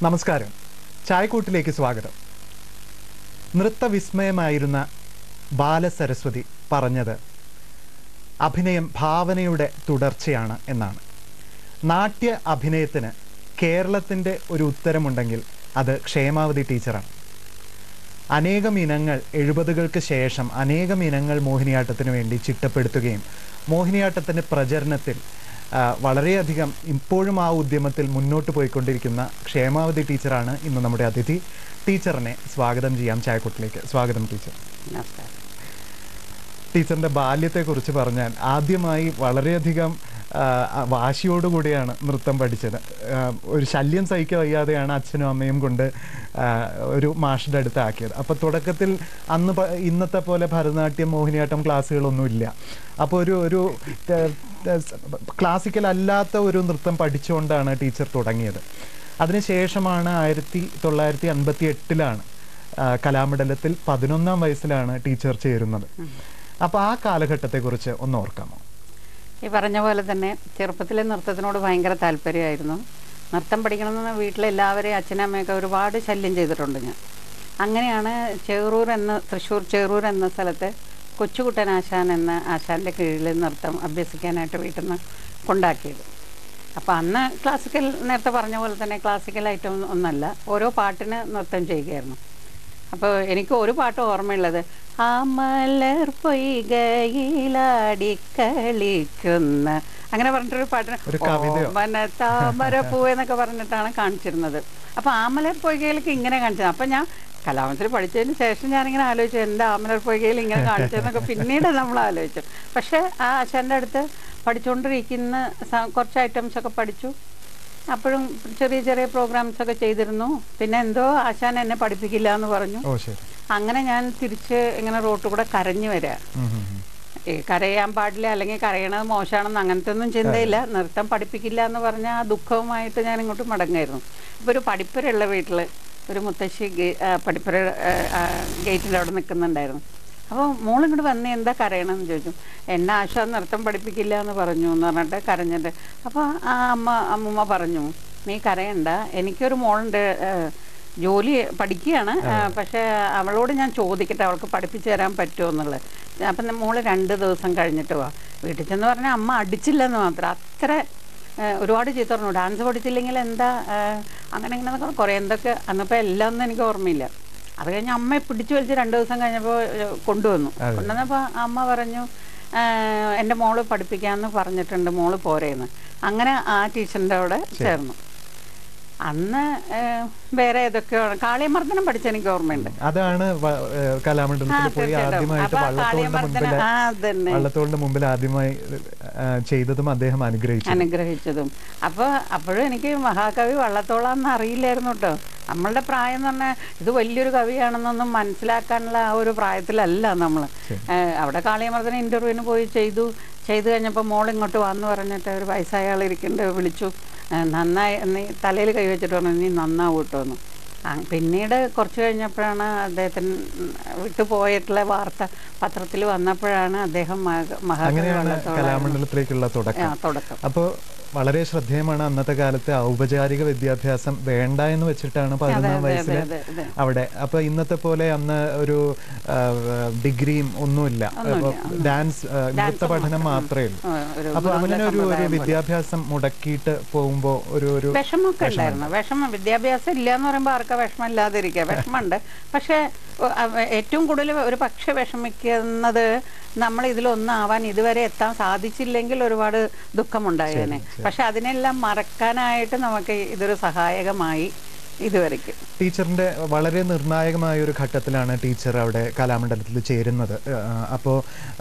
നമസ്കാരം ചായക്കൂട്ടിലേക്ക് സ്വാഗതം നൃത്തവിസ്മയമായിരുന്ന ബാലസരസ്വതി പറഞ്ഞത് അഭിനയം ഭാവനയുടെ തുടർച്ചയാണ് എന്നാണ് നാട്യ അഭിനയത്തിന് കേരളത്തിൻ്റെ ഒരു ഉത്തരമുണ്ടെങ്കിൽ അത് ക്ഷേമാവതി ടീച്ചറാണ് അനേകം ഇനങ്ങൾ എഴുപതുകൾക്ക് ശേഷം അനേകം ഇനങ്ങൾ മോഹിനിയാട്ടത്തിന് വേണ്ടി ചിട്ടപ്പെടുത്തുകയും മോഹിനിയാട്ടത്തിൻ്റെ പ്രചരണത്തിൽ ആ, വളരെയധികം ഇപ്പോഴും ആ ഉദ്യമത്തിൽ മുന്നോട്ട് പോയിക്കൊണ്ടിരിക്കുന്ന ക്ഷേമാവതി ടീച്ചറാണ് ഇന്ന് നമ്മുടെ അതിഥി ടീച്ചറിനെ സ്വാഗതം ചെയ്യാം ചായക്കുട്ടിലേക്ക് സ്വാഗതം ടീച്ചർ നമസ്കാരം ടീച്ചറിൻ്റെ ബാല്യത്തെക്കുറിച്ച് പറഞ്ഞാൽ ആദ്യമായി വളരെയധികം ആ, വാശിയോടുകൂടിയാണ് നൃത്തം പഠിച്ചത് ആ, ഒരു ശല്യം സഹിക്കാൻ വയ്യാതെയാണ് അച്ഛനും അമ്മയും കൊണ്ട് ആ, ഒരു മാഷിൻ്റെ അടുത്ത് ആക്കിയത് അപ്പോൾ തുടക്കത്തിൽ അന്ന് പ- ഇന്നത്തെ പോലെ ഭരതനാട്യം മോഹിനിയാട്ടം ക്ലാസ്സുകളൊന്നും ഇല്ല അപ്പോൾ ഒരു ഒരു ക്ലാസിക്കൽ അല്ലാത്ത ഒരു നൃത്തം പഠിച്ചുകൊണ്ടാണ് ടീച്ചർ തുടങ്ങിയത് അതിനുശേഷമാണ് ആയിരത്തി തൊള്ളായിരത്തി അൻപത്തി എട്ടിലാണ് കലാമണ്ഡലത്തിൽ പതിനൊന്നാം വയസ്സിലാണ് ടീച്ചർ ചേരുന്നത് അപ്പോൾ ആ കാലഘട്ടത്തെക്കുറിച്ച് ഒന്ന് ഓർക്കാമോ ഈ പറഞ്ഞ പോലെ തന്നെ ചെറുപ്പത്തിലെ നൃത്തത്തിനോട് ഭയങ്കര താല്പര്യമായിരുന്നു നൃത്തം പഠിക്കണമെന്ന് വീട്ടിലെല്ലാവരെയും അച്ഛനും അമ്മയൊക്കെ ഒരുപാട് ശല്യം ചെയ്തിട്ടുണ്ട് ഞാൻ അങ്ങനെയാണ് ചെറൂർ എന്ന തൃശ്ശൂർ ചെറൂർ എന്ന സ്ഥലത്ത് കൊച്ചുകുട്ടൻ ആശാൻ എന്ന ആശാൻ്റെ കീഴിൽ നൃത്തം അഭ്യസിക്കാനായിട്ട് വീട്ടിൽ നിന്ന് കൊണ്ടാക്കിയത് അപ്പോൾ അന്ന് ക്ലാസിക്കൽ നേരത്തെ പറഞ്ഞ പോലെ തന്നെ ക്ലാസിക്കൽ ഐറ്റം ഒന്നല്ല ഓരോ പാട്ടിന് നൃത്തം ചെയ്യുകയായിരുന്നു അപ്പോൾ എനിക്ക് ഒരു പാട്ട് ഓർമ്മയുള്ളത് ആ മലർ പൊയ്കയിലാടിക്കളിക്കുന്ന അങ്ങനെ പറഞ്ഞിട്ടൊരു പാട്ടിന് ഒരു കവിതയോ? ഓമന താമര പൂവ് എന്നൊക്കെ പറഞ്ഞിട്ടാണ് കാണിച്ചിരുന്നത് അപ്പോൾ ആമലർ പൊയ്കയിലേക്ക് ഇങ്ങനെ കാണിച്ചത് അപ്പം ഞാൻ കലാമത്തിൽ പഠിച്ചതിന് ശേഷം ഞാനിങ്ങനെ ആലോചിച്ചു എന്താ ആമലർ പൊയ്കയിൽ ഇങ്ങനെ കാണിച്ചതെന്നൊക്കെ പിന്നീട് നമ്മൾ ആലോചിച്ചു പക്ഷേ ആ ആശാൻ്റെ അടുത്ത് പഠിച്ചുകൊണ്ടിരിക്കുന്ന സ- കുറച്ച് ഐറ്റംസ് ഒക്കെ പഠിച്ചു അപ്പോഴും ചെറിയ ചെറിയ പ്രോഗ്രാംസ് ഒക്കെ ചെയ്തിരുന്നു പിന്നെ എന്തോ ആശാൻ എന്നെ പഠിപ്പിക്കില്ല എന്ന് പറഞ്ഞു ഓ ശരി അങ്ങനെ ഞാൻ തിരിച്ച് ഇങ്ങനെ റോട്ടിൽ കൂടെ കരഞ്ഞു വരിക ഉം, ഉം, ഉം. ഈ കരയാൻ പാടില്ല അല്ലെങ്കിൽ കരയണത് മോശമാണെന്ന് അങ്ങനത്തെ ഒന്നും ചിന്തയില്ല നൃത്തം പഠിപ്പിക്കില്ല എന്ന് പറഞ്ഞ ആ ദുഃഖവുമായിട്ട് ഞാൻ ഇങ്ങോട്ട് മടങ്ങായിരുന്നു ഇപ്പോൾ ഒരു പഠിപ്പുരയുള്ള വീട്ടിൽ ഒരു മുത്തശ്ശി ഗേ- ആ, പഠിപ്പുര ഗേറ്റിൻ്റെ അവിടെ നിൽക്കുന്നുണ്ടായിരുന്നു അപ്പോൾ മോളിങ്ങോട്ട് വന്ന് എന്താ കരയണമെന്ന് ചോദിച്ചു എന്നെ ആശ നൃത്തം പഠിപ്പിക്കില്ല എന്ന് പറഞ്ഞു എന്ന് പറഞ്ഞിട്ട് കരഞ്ഞിട്ട് അപ്പോൾ ആ അമ്മ അമ്മൂമ്മ പറഞ്ഞു നീ കരയണ്ട എനിക്കൊരു മോളുണ്ട് ആ, ജോലി പഠിക്കുകയാണ് ആ, പക്ഷേ അവളോട് ഞാൻ ചോദിക്കട്ടെ അവൾക്ക് പഠിപ്പിച്ചു തരാൻ പറ്റുമോ എന്നുള്ളത് അപ്പം മോള് രണ്ട് ദിവസം കഴിഞ്ഞിട്ട് വാ വീട്ടിൽ ചെന്ന് പറഞ്ഞാൽ അമ്മ അടിച്ചില്ലെന്ന് മാത്രം അത്ര ആ, ഒരുപാട് ചീത്ത പറഞ്ഞു ഡാൻസ് പഠിച്ചില്ലെങ്കിൽ എന്താ ആ, അങ്ങനെ ഇങ്ങനെ എന്നൊക്കെ കുറേ എന്തൊക്കെ അന്നിപ്പോൾ എല്ലാം ഒന്നും എനിക്ക് ഓർമ്മയില്ല അത് കഴിഞ്ഞ് അമ്മയെ പിടിച്ചു വലിച്ച് രണ്ട് ദിവസം കഴിഞ്ഞപ്പോൾ കൊണ്ടുവന്നു അതെ. കൊണ്ടുവന്നപ്പോൾ അമ്മ പറഞ്ഞു ആ, എൻ്റെ മോള് പഠിപ്പിക്കാമെന്ന് പറഞ്ഞിട്ടുണ്ട് മോള് പോരേന്ന് അങ്ങനെ ആ ടീച്ചറിൻ്റെ അവിടെ ചേർന്നു അന്ന് ആ, വേറെ ഏതൊക്കെയാണ് കാളിയമർദ്ദനം പഠിച്ച എനിക്ക് ഓർമ്മയുണ്ട് അതാണ് വ- ഏ, ആ, കലാമണ്ഡലത്തിൽ പോയി തീർച്ചയായിട്ടും. ആദ്യമായിട്ട് അപ്പൊ ആ വള്ളത്തോളിന്റെ കാളിയമർദ്ദനം മുമ്പിൽ ആ അതന്നെ വള്ളത്തോളിന്റെ മുമ്പിൽ ആദ്യമായി ആ, ചെയ്തതും അദ്ദേഹം അനുഗ്രഹിച്ചു അനുഗ്രഹിച്ചതും അപ്പോൾ അപ്പോഴും എനിക്ക് മഹാകവി വള്ളത്തോളാന്ന് അറിയില്ലായിരുന്നു കേട്ടോ നമ്മളുടെ പ്രായം എന്ന് പറഞ്ഞാൽ ഇത് വലിയൊരു കവിയാണെന്നൊന്നും മനസ്സിലാക്കാനുള്ള ആ ഒരു പ്രായത്തിലല്ല നമ്മൾ അവിടെ കാളിയമർദ്ദന ഇൻ്റർവ്യൂവിന് പോയി ചെയ്തു ചെയ്തു കഴിഞ്ഞപ്പോൾ മോൾ ഇങ്ങോട്ട് വന്ന് പറഞ്ഞിട്ട് ഒരു വയസ്സായ ആൾ ഇരിക്കുന്നുണ്ട് വിളിച്ചു "ആ, നന്നായി നീ തലയിൽ കൈവച്ചിട്ട് പറഞ്ഞു നീ നന്നാവും കേട്ടോ എന്ന് ആ, പിന്നീട് കുറച്ച് കഴിഞ്ഞപ്പോഴാണ് അദ്ദേഹത്തിന് വിട്ടു പോയിട്ടുള്ള വാർത്ത പത്രത്തിൽ വന്നപ്പോഴാണ് അദ്ദേഹം മഹ- മഹാകവി അങ്ങനെയാണ് വള്ളത്തോളായിരുന്നു. കലാമണ്ഡലത്തിലേക്കുള്ള ആ, തുടക്കം തുടക്കം അപ്പോൾ വളരെ ശ്രദ്ധേയമാണ് അന്നത്തെ കാലത്ത് ഔപചാരിക വിദ്യാഭ്യാസം വേണ്ട എന്ന് വെച്ചിട്ടാണ് പതിനൊന്നാം അതെ, വയസ്സിൽ അതെ, അതെ. അവിടെ അപ്പൊ ഇന്നത്തെ പോലെ അന്ന് ഒരു ആ, ഡിഗ്രിയും ഒന്നുമില്ല ഒന്നുമില്ല, അപ്പൊ ഡാൻസ് ആ, നൃത്ത പഠനം മാത്രമേ ഉള്ളൂ ആ, ഒരു അപ്പൊ ഗുരുകുല അങ്ങനെ ഒരു ഒരു സമ്പ്രദായം പോലെ. വിദ്യാഭ്യാസം മുടക്കിയിട്ട് പോകുമ്പോ ഒരു ഒരു വിഷമമൊക്കെ ഉണ്ടായിരുന്നു വിഷമം വിദ്യാഭ്യാസം ഇല്ല എന്ന് പറയുമ്പോൾ ആർക്കാ വിഷമം ഇല്ലാതിരിക്കുക വിഷമമുണ്ട് പക്ഷേ ഒ, അവ- ഏറ്റവും കൂടുതൽ ഒരു പക്ഷെ വിഷമിക്കുന്നത് നമ്മൾ ഇതിലൊന്നാവാൻ ഇതുവരെ എത്താൻ സാധിച്ചില്ലെങ്കിൽ ഒരുപാട് ദുഃഖമുണ്ടായേനെ പക്ഷെ അതിനെല്ലാം മറക്കാനായിട്ട് നമുക്ക് ഇതൊരു സഹായകമായി ഇതുവരയ്ക്ക് ടീച്ചറിന്റെ വളരെ നിർണായകമായ ഒരു ഘട്ടത്തിലാണ് ടീച്ചർ അവിടെ കലാമണ്ഡലത്തിൽ ചേരുന്നത് അപ്പോൾ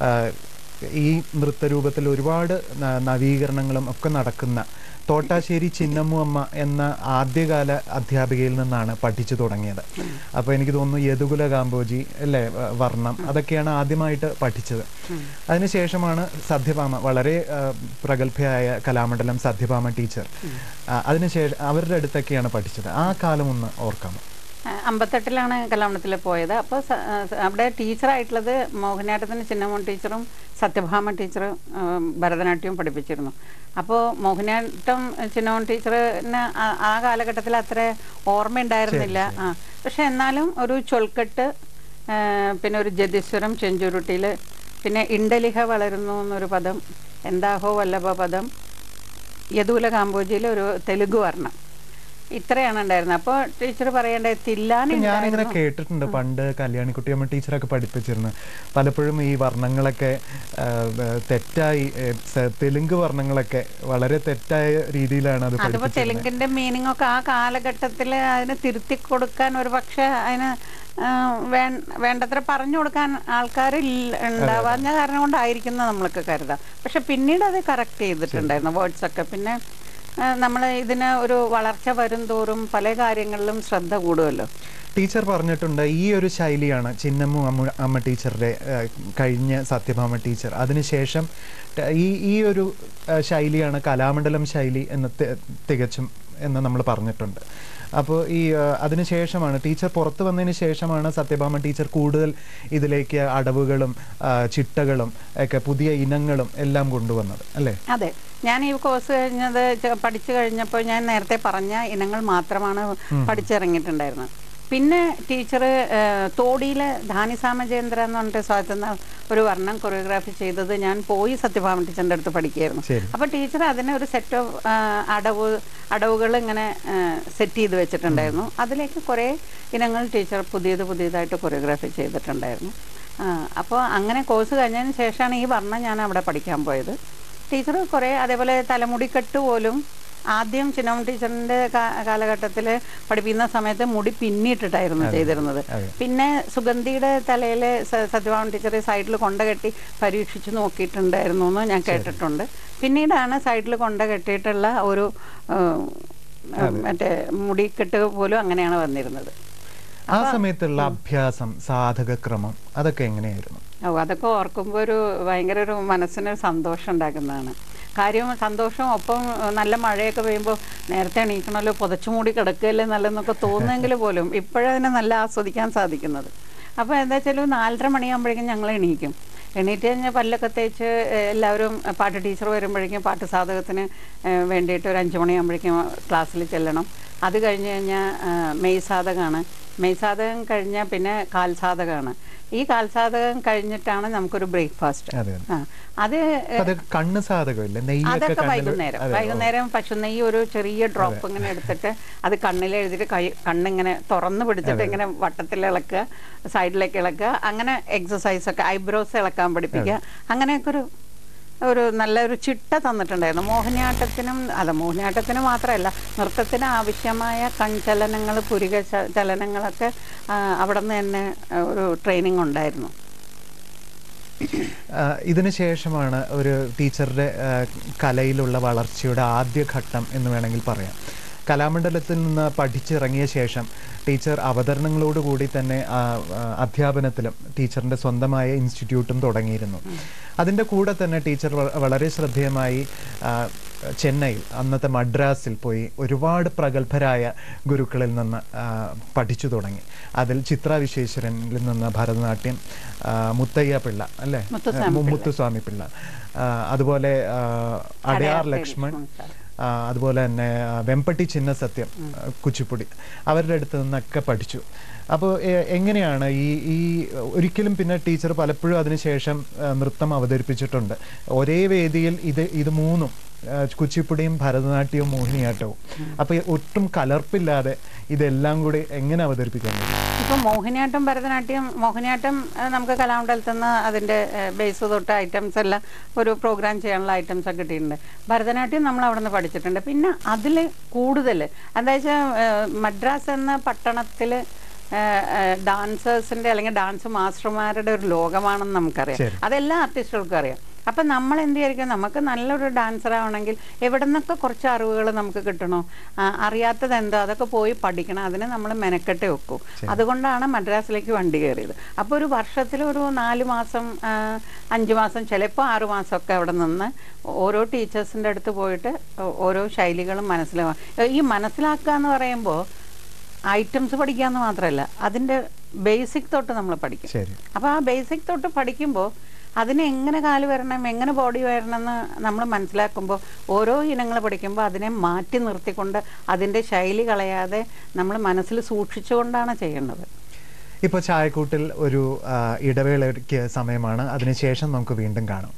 ഈ നൃത്തരൂപത്തിൽ ഒരുപാട് ന- നവീകരണങ്ങളും ഒക്കെ നടക്കുന്ന തോട്ടാശ്ശേരി ചിന്നമ്മു അമ്മ എന്ന ആദ്യകാല അധ്യാപികയിൽ നിന്നാണ് പഠിച്ചു തുടങ്ങിയത് അപ്പോൾ എനിക്ക് തോന്നുന്നു യദുകുല കാമ്പോജി അല്ലേ വ- വർണ്ണം അതൊക്കെയാണ് ആദ്യമായിട്ട് പഠിച്ചത് അതിനുശേഷമാണ് സത്യഭാമ വളരെ ആ, പ്രഗത്ഭയായ കലാമണ്ഡലം സത്യഭാമ ടീച്ചർ ആ, അതിനുശേഷം അവരുടെ അടുത്തൊക്കെയാണ് പഠിച്ചത് ആ കാലം ഒന്ന് ഓർക്കാമോ ആ, അമ്പത്തെട്ടിലാണ് കലാമണ്ഡലത്തിൽ പോയത് അപ്പോൾ സ- ആ, സ- അവിടെ ടീച്ചറായിട്ടുള്ളത് മോഹിനിയാട്ടത്തിന് ചിന്നമോൻ ടീച്ചറും സത്യഭാമ ടീച്ചറും ആ, ഭരതനാട്യവും പഠിപ്പിച്ചിരുന്നു അപ്പോൾ മോഹിനിയാട്ടം ചിന്നമോൻ ടീച്ചറിന് ആ- ആ കാലഘട്ടത്തിൽ അത്ര ഓർമ്മയുണ്ടായിരുന്നില്ല ആ പക്ഷെ എന്നാലും ഒരു ചൊൽക്കെട്ട് ആ, പിന്നെ ഒരു ജതിസ്വരം ചെഞ്ചുരുട്ടിയിൽ പിന്നെ ഇണ്ടലിഹ വളരുന്നു എന്നൊരു പദം എന്താഹോ വല്ലഭ പദം യദൂല കാമ്പോജിയിലെ ഒരു തെലുഗു വർണ്ണം ഇത്രയാണ് ഉണ്ടായിരുന്നത് അപ്പോൾ ടീച്ചർ പറയണ്ടേ തില്ലാനി ഞാനിങ്ങനെ കേട്ടിട്ടുണ്ട് പണ്ട് കല്യാണിക്കുട്ടിയമ്മ ടീച്ചറൊക്കെ പഠിപ്പിച്ചിരുന്നു പലപ്പോഴും ഈ വർണ്ണങ്ങളൊക്കെ ആ, ആ, തെറ്റായി ഏ, സ- തെലുങ്ക് വർണ്ണങ്ങളൊക്കെ വളരെ തെറ്റായ രീതിയിലാണ് അത് അതിപ്പോ പഠിപ്പിച്ചത് തെലുങ്കിന്റെ മീനിങ് ഒക്കെ ആ കാലഘട്ടത്തിൽ അതിന് തിരുത്തി കൊടുക്കാൻ ഒരു പക്ഷെ അതിന് ആ, വേ- വേണ്ടത്ര പറഞ്ഞു കൊടുക്കാൻ ആൾക്കാർ ഉണ്ടാവാഞ്ഞ കാരണം കൊണ്ടായിരിക്കുന്ന നമ്മളൊക്കെ കരുതാം പക്ഷെ പിന്നീട് അത് കറക്റ്റ് ചെയ്തിട്ടുണ്ടായിരുന്നു വേർഡ്സ് ഒക്കെ പിന്നെ നമ്മൾ ഇതിന് ഒരു വളർച്ച വരും തോറും പല കാര്യങ്ങളിലും ശ്രദ്ധ കൂടുമല്ലോ ടീച്ചർ പറഞ്ഞിട്ടുണ്ട് ഈ ഒരു ശൈലിയാണ് ചിന്നമ്മു അമ്മ അമ്മ ടീച്ചറുടെ ആ, കഴിഞ്ഞ സത്യഭാമ ടീച്ചർ അതിനുശേഷം ത- ഈ ഈ ഒരു ആ, ശൈലിയാണ് കലാമണ്ഡലം ശൈലി എന്ന് തി- തികച്ചും എന്ന് നമ്മൾ പറഞ്ഞിട്ടുണ്ട് അപ്പോൾ ഈ ആ, അതിനുശേഷമാണ് ടീച്ചർ പുറത്തു വന്നതിന് ശേഷമാണ് സത്യഭാമ ടീച്ചർ കൂടുതൽ ഇതിലേക്ക് അടവുകളും ആ, ചിട്ടകളും ഒക്കെ പുതിയ ഇനങ്ങളും എല്ലാം കൊണ്ടുവന്നത് അല്ലേ അതെ ഞാൻ ഈ കോഴ്സ് കഴിഞ്ഞത് ചെ- പഠിച്ചു കഴിഞ്ഞപ്പോൾ ഞാൻ നേരത്തെ പറഞ്ഞ ഇനങ്ങൾ മാത്രമാണ് പഠിച്ചിറങ്ങിയിട്ടുണ്ടായിരുന്നത് പിന്നെ ടീച്ചർ തോടിയിലെ ധാനി സാമജേന്ദ്ര എന്ന് പറഞ്ഞിട്ട് സ്വാതന്ത്ര്യ ഒരു വർണ്ണം കൊറിയോഗ്രാഫി ചെയ്തത് ഞാൻ പോയി സത്യഭാമ ടീച്ചറിൻ്റെ അടുത്ത് പഠിക്കുകയായിരുന്നു ശരി. അപ്പോൾ ടീച്ചർ അതിന് ഒരു സെറ്റ് ഓഫ് അടവ് അടവുകൾ ഇങ്ങനെ സെറ്റ് ചെയ്ത് വെച്ചിട്ടുണ്ടായിരുന്നു അതിലേക്ക് കുറേ ഇനങ്ങൾ ടീച്ചർ പുതിയത് പുതിയതായിട്ട് കൊറിയോഗ്രാഫി ചെയ്തിട്ടുണ്ടായിരുന്നു അപ്പോൾ അങ്ങനെ കോഴ്സ് കഴിഞ്ഞതിന് ശേഷമാണ് ഈ വർണ്ണം ഞാൻ അവിടെ പഠിക്കാൻ പോയത് ടീച്ചർ കുറേ അതേപോലെ തലമുടിക്കെട്ട് പോലും ആദ്യം ചിന്നമ്മ ടീച്ചറിന്റെ കാലഘട്ടത്തിൽ പഠിപ്പിക്കുന്ന സമയത്ത് മുടി പിന്നിട്ടിട്ടായിരുന്നു ചെയ്തിരുന്നത് അതെ. പിന്നെ സുഗന്ധിയുടെ തലയിൽ സത്യഭാമ ടീച്ചർ സൈഡിൽ കൊണ്ടകെട്ടി പരീക്ഷിച്ച് നോക്കിയിട്ടുണ്ടായിരുന്നു എന്ന് ഞാൻ കേട്ടിട്ടുണ്ട് പിന്നീടാണ് സൈഡിൽ കൊണ്ട കെട്ടിയിട്ടുള്ള ഒരു ഉം, മറ്റേ മുടിക്കെട്ട് പോലും അങ്ങനെയാണ് വന്നിരുന്നത് ആ സമയത്തുള്ള അഭ്യാസം സാധകക്രമം അതൊക്കെ എങ്ങനെയായിരുന്നു ഓ അതൊക്കെ ഓർക്കുമ്പോൾ ഒരു ഭയങ്കര ഒരു മനസ്സിന് സന്തോഷം ഉണ്ടാക്കുന്നതാണ് കാര്യം സന്തോഷം ഒപ്പം ഏഹ്, നല്ല മഴയൊക്കെ പെയ്യുമ്പോൾ നേരത്തെ എണീക്കണമല്ലോ പുതച്ചു മൂടി കിടക്കുകയല്ലേ നല്ലതെന്നൊക്കെ തോന്നുമെങ്കിൽ പോലും ഇപ്പോഴതിനെ നല്ല ആസ്വദിക്കാൻ സാധിക്കുന്നത് അപ്പോൾ എന്താ വെച്ചാൽ നാലര മണിയാകുമ്പോഴേക്കും ഞങ്ങൾ എണീക്കും എണീറ്റ് കഴിഞ്ഞാൽ പല്ലൊക്കെ തേച്ച് ഏഹ്, എല്ലാവരും ഏഹ്, പാട്ട് ടീച്ചർ വരുമ്പോഴേക്കും പാട്ട് സാധകത്തിന് ഏഹ്, വേണ്ടിയിട്ട് ഒരു അഞ്ച് മണിയാകുമ്പോഴേക്കും ക്ലാസ്സിൽ ചെല്ലണം അത് കഴിഞ്ഞ് കഴിഞ്ഞാൽ മെയ് സാധകമാണ് മെയ് സാധകം കഴിഞ്ഞാൽ പിന്നെ കാൽ സാധകമാണ് ഈ കാൽ സാധകം കഴിഞ്ഞിട്ടാണ് നമുക്കൊരു ബ്രേക്ക്ഫാസ്റ്റ് അതെ ആ അത് അപ്പൊ അത് കണ്ണ് സാധകമില്ല നെയ്യൊക്കെ അതൊക്കെ കണ്ണില് വൈകുന്നേരം അതെ, ഓ. വൈകുന്നേരം പശുനെയ്യ് ഒരു ചെറിയ ഡ്രോപ്പ് ഇങ്ങനെ എടുത്തിട്ട് അത് കണ്ണിൽ എഴുതിയിട്ട് കൈ കണ്ണിങ്ങനെ തുറന്ന് പിടിച്ചിട്ട് ഇങ്ങനെ വട്ടത്തിൽ ഇളക്കുക സൈഡിലേക്ക് ഇളക്കുക അങ്ങനെ എക്സസൈസ് ഒക്കെ ഐബ്രോസ് ഇളക്കാൻ പഠിപ്പിക്കുക അങ്ങനെയൊക്കെ ഒരു ഒരു നല്ലൊരു ചിട്ട തന്നിട്ടുണ്ടായിരുന്നു മോഹിനിയാട്ടത്തിനും അല്ല മോഹിനിയാട്ടത്തിന് മാത്രമല്ല നൃത്തത്തിന് ആവശ്യമായ കൺചലനങ്ങൾ പുരിക ച- ചലനങ്ങളൊക്കെ ആ, അവിടെ നിന്ന് തന്നെ ആ, ഒരു ട്രെയിനിങ് ഉണ്ടായിരുന്നു ആ, ഇതിന് ശേഷമാണ് ഒരു ടീച്ചറുടെ ആ, കലയിലുള്ള വളർച്ചയുടെ ആദ്യ ഘട്ടം എന്ന് വേണമെങ്കിൽ പറയാം കലാമണ്ഡലത്തിൽ നിന്ന് പഠിച്ചിറങ്ങിയ ശേഷം ടീച്ചർ അവതരണങ്ങളോടുകൂടി തന്നെ ആ, ആ, അധ്യാപനത്തിലും ടീച്ചറിൻ്റെ സ്വന്തമായ ഇൻസ്റ്റിറ്റ്യൂട്ടും തുടങ്ങിയിരുന്നു അതിൻ്റെ കൂടെ തന്നെ ടീച്ചർ വ- വളരെ ശ്രദ്ധേയമായി ആ, ചെന്നൈയിൽ അന്നത്തെ മദ്രാസിൽ പോയി ഒരുപാട് പ്രഗത്ഭരായ ഗുരുക്കളിൽ നിന്ന് ആ, പഠിച്ചു തുടങ്ങി അതിൽ ചിത്ര വിശ്വേശ്വരനിൽ നിന്ന് ഭരതനാട്യം ആ, മുത്തയ്യ പിള്ള അല്ലേ മുത്തുസ്വാമി മു- മുത്തുസ്വാമി പിള്ള ആ, അതുപോലെ ആ, അടയാർ ലക്ഷ്മൺ ആ, അതുപോലെ തന്നെ ആ, വെമ്പട്ടി ചിന്ന സത്യം ആ, കുച്ചിപ്പുടി അവരുടെ അടുത്ത് നിന്നൊക്കെ പഠിച്ചു അപ്പോൾ എങ്ങനെയാണ് ഈ ഈ ഒരിക്കലും പിന്നെ ടീച്ചർ പലപ്പോഴും അതിനുശേഷം ആ, നൃത്തം അവതരിപ്പിച്ചിട്ടുണ്ട് ഒരേ വേദിയിൽ ഇത് ഇത് മൂന്നും ആ, കുച്ചിപ്പുടിയും ഭരതനാട്യവും മോഹിനിയാട്ടവും അപ്പോൾ ഒട്ടും കലർപ്പില്ലാതെ ഇതെല്ലാം കൂടി എങ്ങനെ അവതരിപ്പിക്കാൻ കഴിയും ഇപ്പം മോഹിനിയാട്ടം ഭരതനാട്യം മോഹിനിയാട്ടം ഏഹ്, നമുക്ക് കലാമണ്ഡലത്തിൽ നിന്ന് അതിൻ്റെ ബേസ് തൊട്ട് ഐറ്റംസ് എല്ലാം ഒരു പ്രോഗ്രാം ചെയ്യാനുള്ള ഐറ്റംസ് ഒക്കെ കിട്ടിയിട്ടുണ്ട് ഭരതനാട്യം നമ്മൾ അവിടെ നിന്ന് പഠിച്ചിട്ടുണ്ട് പിന്നെ അതിൽ കൂടുതൽ എന്താ വെച്ചാൽ മദ്രാസ് എന്ന പട്ടണത്തിൽ ഡാൻസേഴ്സിൻ്റെ അല്ലെങ്കിൽ ഡാൻസ് മാസ്റ്റർമാരുടെ ഒരു ലോകമാണെന്ന് നമുക്കറിയാം ശരി. അതെല്ലാ ആർട്ടിസ്റ്റുകൾക്കും അറിയാം അപ്പം നമ്മൾ എന്ത് വിചാരിക്കും നമുക്ക് നല്ലൊരു ഡാൻസർ ആവണമെങ്കിൽ എവിടെ നിന്നൊക്കെ കുറച്ച് അറിവുകൾ നമുക്ക് കിട്ടണോ ആ, അറിയാത്തത് എന്തോ അതൊക്കെ പോയി പഠിക്കണം അതിന് നമ്മൾ മെനക്കെട്ട് വെക്കും അതുകൊണ്ടാണ് മദ്രാസിലേക്ക് വണ്ടി കയറിയത് അപ്പോൾ ഒരു വർഷത്തിൽ ഒരു നാല് മാസം ആ, അഞ്ച് മാസം ചിലപ്പോൾ ആറ് മാസമൊക്കെ അവിടെ നിന്ന് ഓരോ ടീച്ചേഴ്സിൻ്റെ അടുത്ത് പോയിട്ട് ഓ- ഓരോ ശൈലികളും മനസ്സിലാവാം ഈ മനസ്സിലാക്കുക എന്ന് പറയുമ്പോൾ ഐറ്റംസ് പഠിക്കാന്ന് മാത്രമല്ല അതിൻ്റെ ബേസിക് തൊട്ട് നമ്മൾ പഠിക്കും ശരി അപ്പോൾ ആ ബേസിക് തൊട്ട് പഠിക്കുമ്പോൾ അതിനെ എങ്ങനെ കാല് വരണം എങ്ങനെ ബോഡി വരണം എന്ന് നമ്മൾ മനസ്സിലാക്കുമ്പോൾ ഓരോ ഇനങ്ങൾ പഠിക്കുമ്പോൾ അതിനെ മാറ്റി നിർത്തിക്കൊണ്ട് അതിൻ്റെ ശൈലി കളയാതെ നമ്മൾ മനസ്സിൽ സൂക്ഷിച്ചുകൊണ്ടാണ് ചെയ്യേണ്ടത് ഇപ്പോൾ ചായക്കൂട്ടിൽ ഒരു ആ, ഇടവേളയ്ക്ക് സമയമാണ് അതിനുശേഷം നമുക്ക് വീണ്ടും കാണാം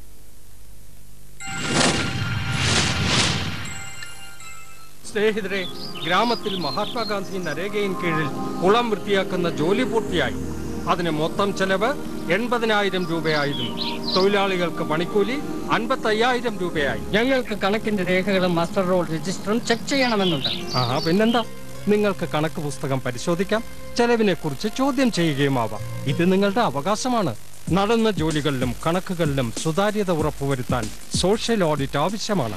സ്നേഹിതരെ ഗ്രാമത്തിൽ മഹാത്മാഗാന്ധി നരേഗയിൻ കീഴിൽ കുളം വൃത്തിയാക്കുന്ന ജോലി പൂർത്തിയായി അതിന് മൊത്തം ചെലവ് എൺപതിനായിരം രൂപയായിരുന്നു തൊഴിലാളികൾക്ക് പണിക്കൂലി അൻപത്തയ്യായിരം രൂപയായി ഞങ്ങൾക്ക് കണക്കിന്റെ രേഖകളും മാസ്റ്റർ റോൾ രജിസ്റ്ററും ചെക്ക് ചെയ്യണമെന്നുണ്ട് ആ പിന്നെന്താ നിങ്ങൾക്ക് കണക്ക് പുസ്തകം പരിശോധിക്കാം ചെലവിനെ കുറിച്ച് ചോദ്യം ചെയ്യുകയുമാവാം ഇത് നിങ്ങളുടെ അവകാശമാണ് നടന്ന ജോലികളിലും കണക്കുകളിലും സുതാര്യത ഉറപ്പുവരുത്താൻ സോഷ്യൽ ഓഡിറ്റ് ആവശ്യമാണ്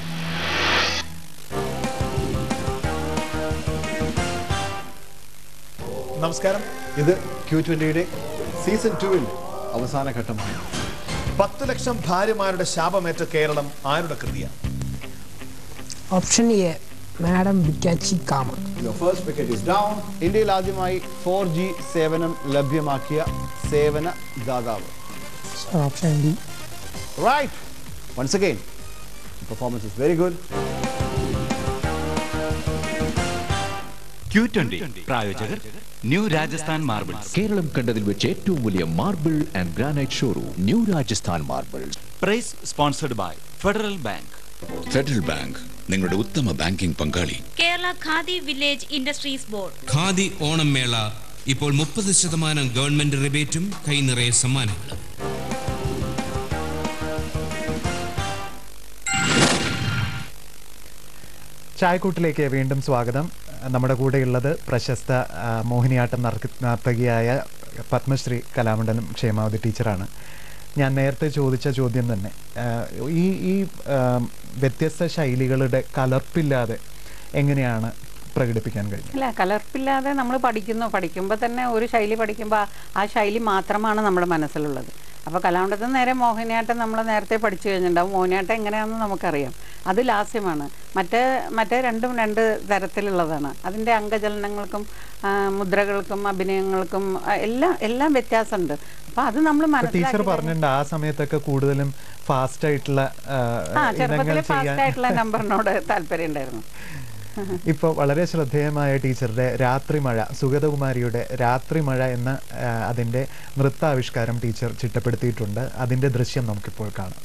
നമസ്കാരം ഇത് ക്യൂ ട്വന്റിയുടെ സീസൺ ടുവിൽ അവസാന ഘട്ടമാണ് പത്ത് ലക്ഷം ഭാര്യമാരുടെ ശാപമേറ്റ കേരളം ആരുടെ കൃതിയാണ് ഓപ്ഷൻ എ മാഡം ബിക്കാച്ചി കാമ ഫസ്റ്റ് വിക്കറ്റ് ഇസ് ഡൗൺ ഇന്ത്യയിൽ ആദ്യമായി ഫോർ ജി സേവനം ലഭ്യമാക്കിയ സേവന ദാതാവ് option D right once again performance is very good Q twenty പ്രായോജകർ ന്യൂ രാജസ്ഥാൻ മാർബിൾസ് കേരളം കണ്ടതിൽ വെച്ച് ഏറ്റവും വലിയ marble and granite showroom New Rajasthan Marbles prize sponsored by Federal Bank Federal Bank നിങ്ങളുടെ ഉത്തമ ബാങ്കിംഗ് പങ്കാളി Kerala Khadi Village Industries Board Khadi Onam mela ഇപ്പോൾ മുപ്പത് ശതമാനം ഗവൺമെന്റ് റിബേറ്റും കൈനിറയെ സമ്മാനങ്ങളും ചായക്കൂട്ടിലേക്ക് വീണ്ടും സ്വാഗതം നമ്മുടെ കൂടെയുള്ളത് പ്രശസ്ത ആ, മോഹിനിയാട്ടം നർത്ത- നർത്തകിയായ പത്മശ്രീ കലാമണ്ഡലം ക്ഷേമാവതി ടീച്ചറാണ് ഞാൻ നേരത്തെ ചോദിച്ച ചോദ്യം തന്നെ ആ, ഈ ഈ ആ, വ്യത്യസ്ത ശൈലികളുടെ കലർപ്പില്ലാതെ എങ്ങനെയാണ് പ്രകടിപ്പിക്കാൻ കഴിയും ഇല്ല കലർപ്പില്ലാതെ നമ്മൾ പഠിക്കുന്നു പഠിക്കുമ്പോൾ തന്നെ ഒരു ശൈലി പഠിക്കുമ്പോൾ ആ ശൈലി മാത്രമാണ് നമ്മുടെ മനസ്സിലുള്ളത് അപ്പോൾ കലാമണ്ഡലത്തിൽ നേരെ മോഹിനിയാട്ടം നമ്മൾ നേരത്തെ പഠിച്ചു കഴിഞ്ഞിട്ടുണ്ടാവും മോഹിനിയാട്ടം എങ്ങനെയാണെന്ന് നമുക്കറിയാം അത് ലാസ്യമാണ് മറ്റേ മറ്റേ രണ്ടും രണ്ട് തരത്തിലുള്ളതാണ് അതിൻ്റെ അംഗചലനങ്ങൾക്കും ആ, മുദ്രകൾക്കും അഭിനയങ്ങൾക്കും ആ, എല്ലാം എല്ലാം വ്യത്യാസമുണ്ട് അപ്പോൾ അത് നമ്മൾ ടീച്ചർ മനസ്സിലാക്കി പറഞ്ഞിട്ടുണ്ട് ആ സമയത്തൊക്കെ കൂടുതലും ഫാസ്റ്റ് ആയിട്ടുള്ള ആ, ആ ഇനങ്ങൾ ചെറുപ്പത്തിൽ ഫാസ്റ്റ് ചെയ്യാൻ ആയിട്ടുള്ള നമ്പറിനോട് താല്പര്യം ഉണ്ടായിരുന്നു ഇപ്പോൾ വളരെ ശ്രദ്ധേയമായ ടീച്ചറുടെ രാത്രിമഴ സുഗതകുമാരിയുടെ രാത്രിമഴ എന്ന ആ, അതിൻ്റെ നൃത്താവിഷ്കാരം ടീച്ചർ ചിട്ടപ്പെടുത്തിയിട്ടുണ്ട് അതിൻ്റെ ദൃശ്യം നമുക്കിപ്പോൾ കാണാം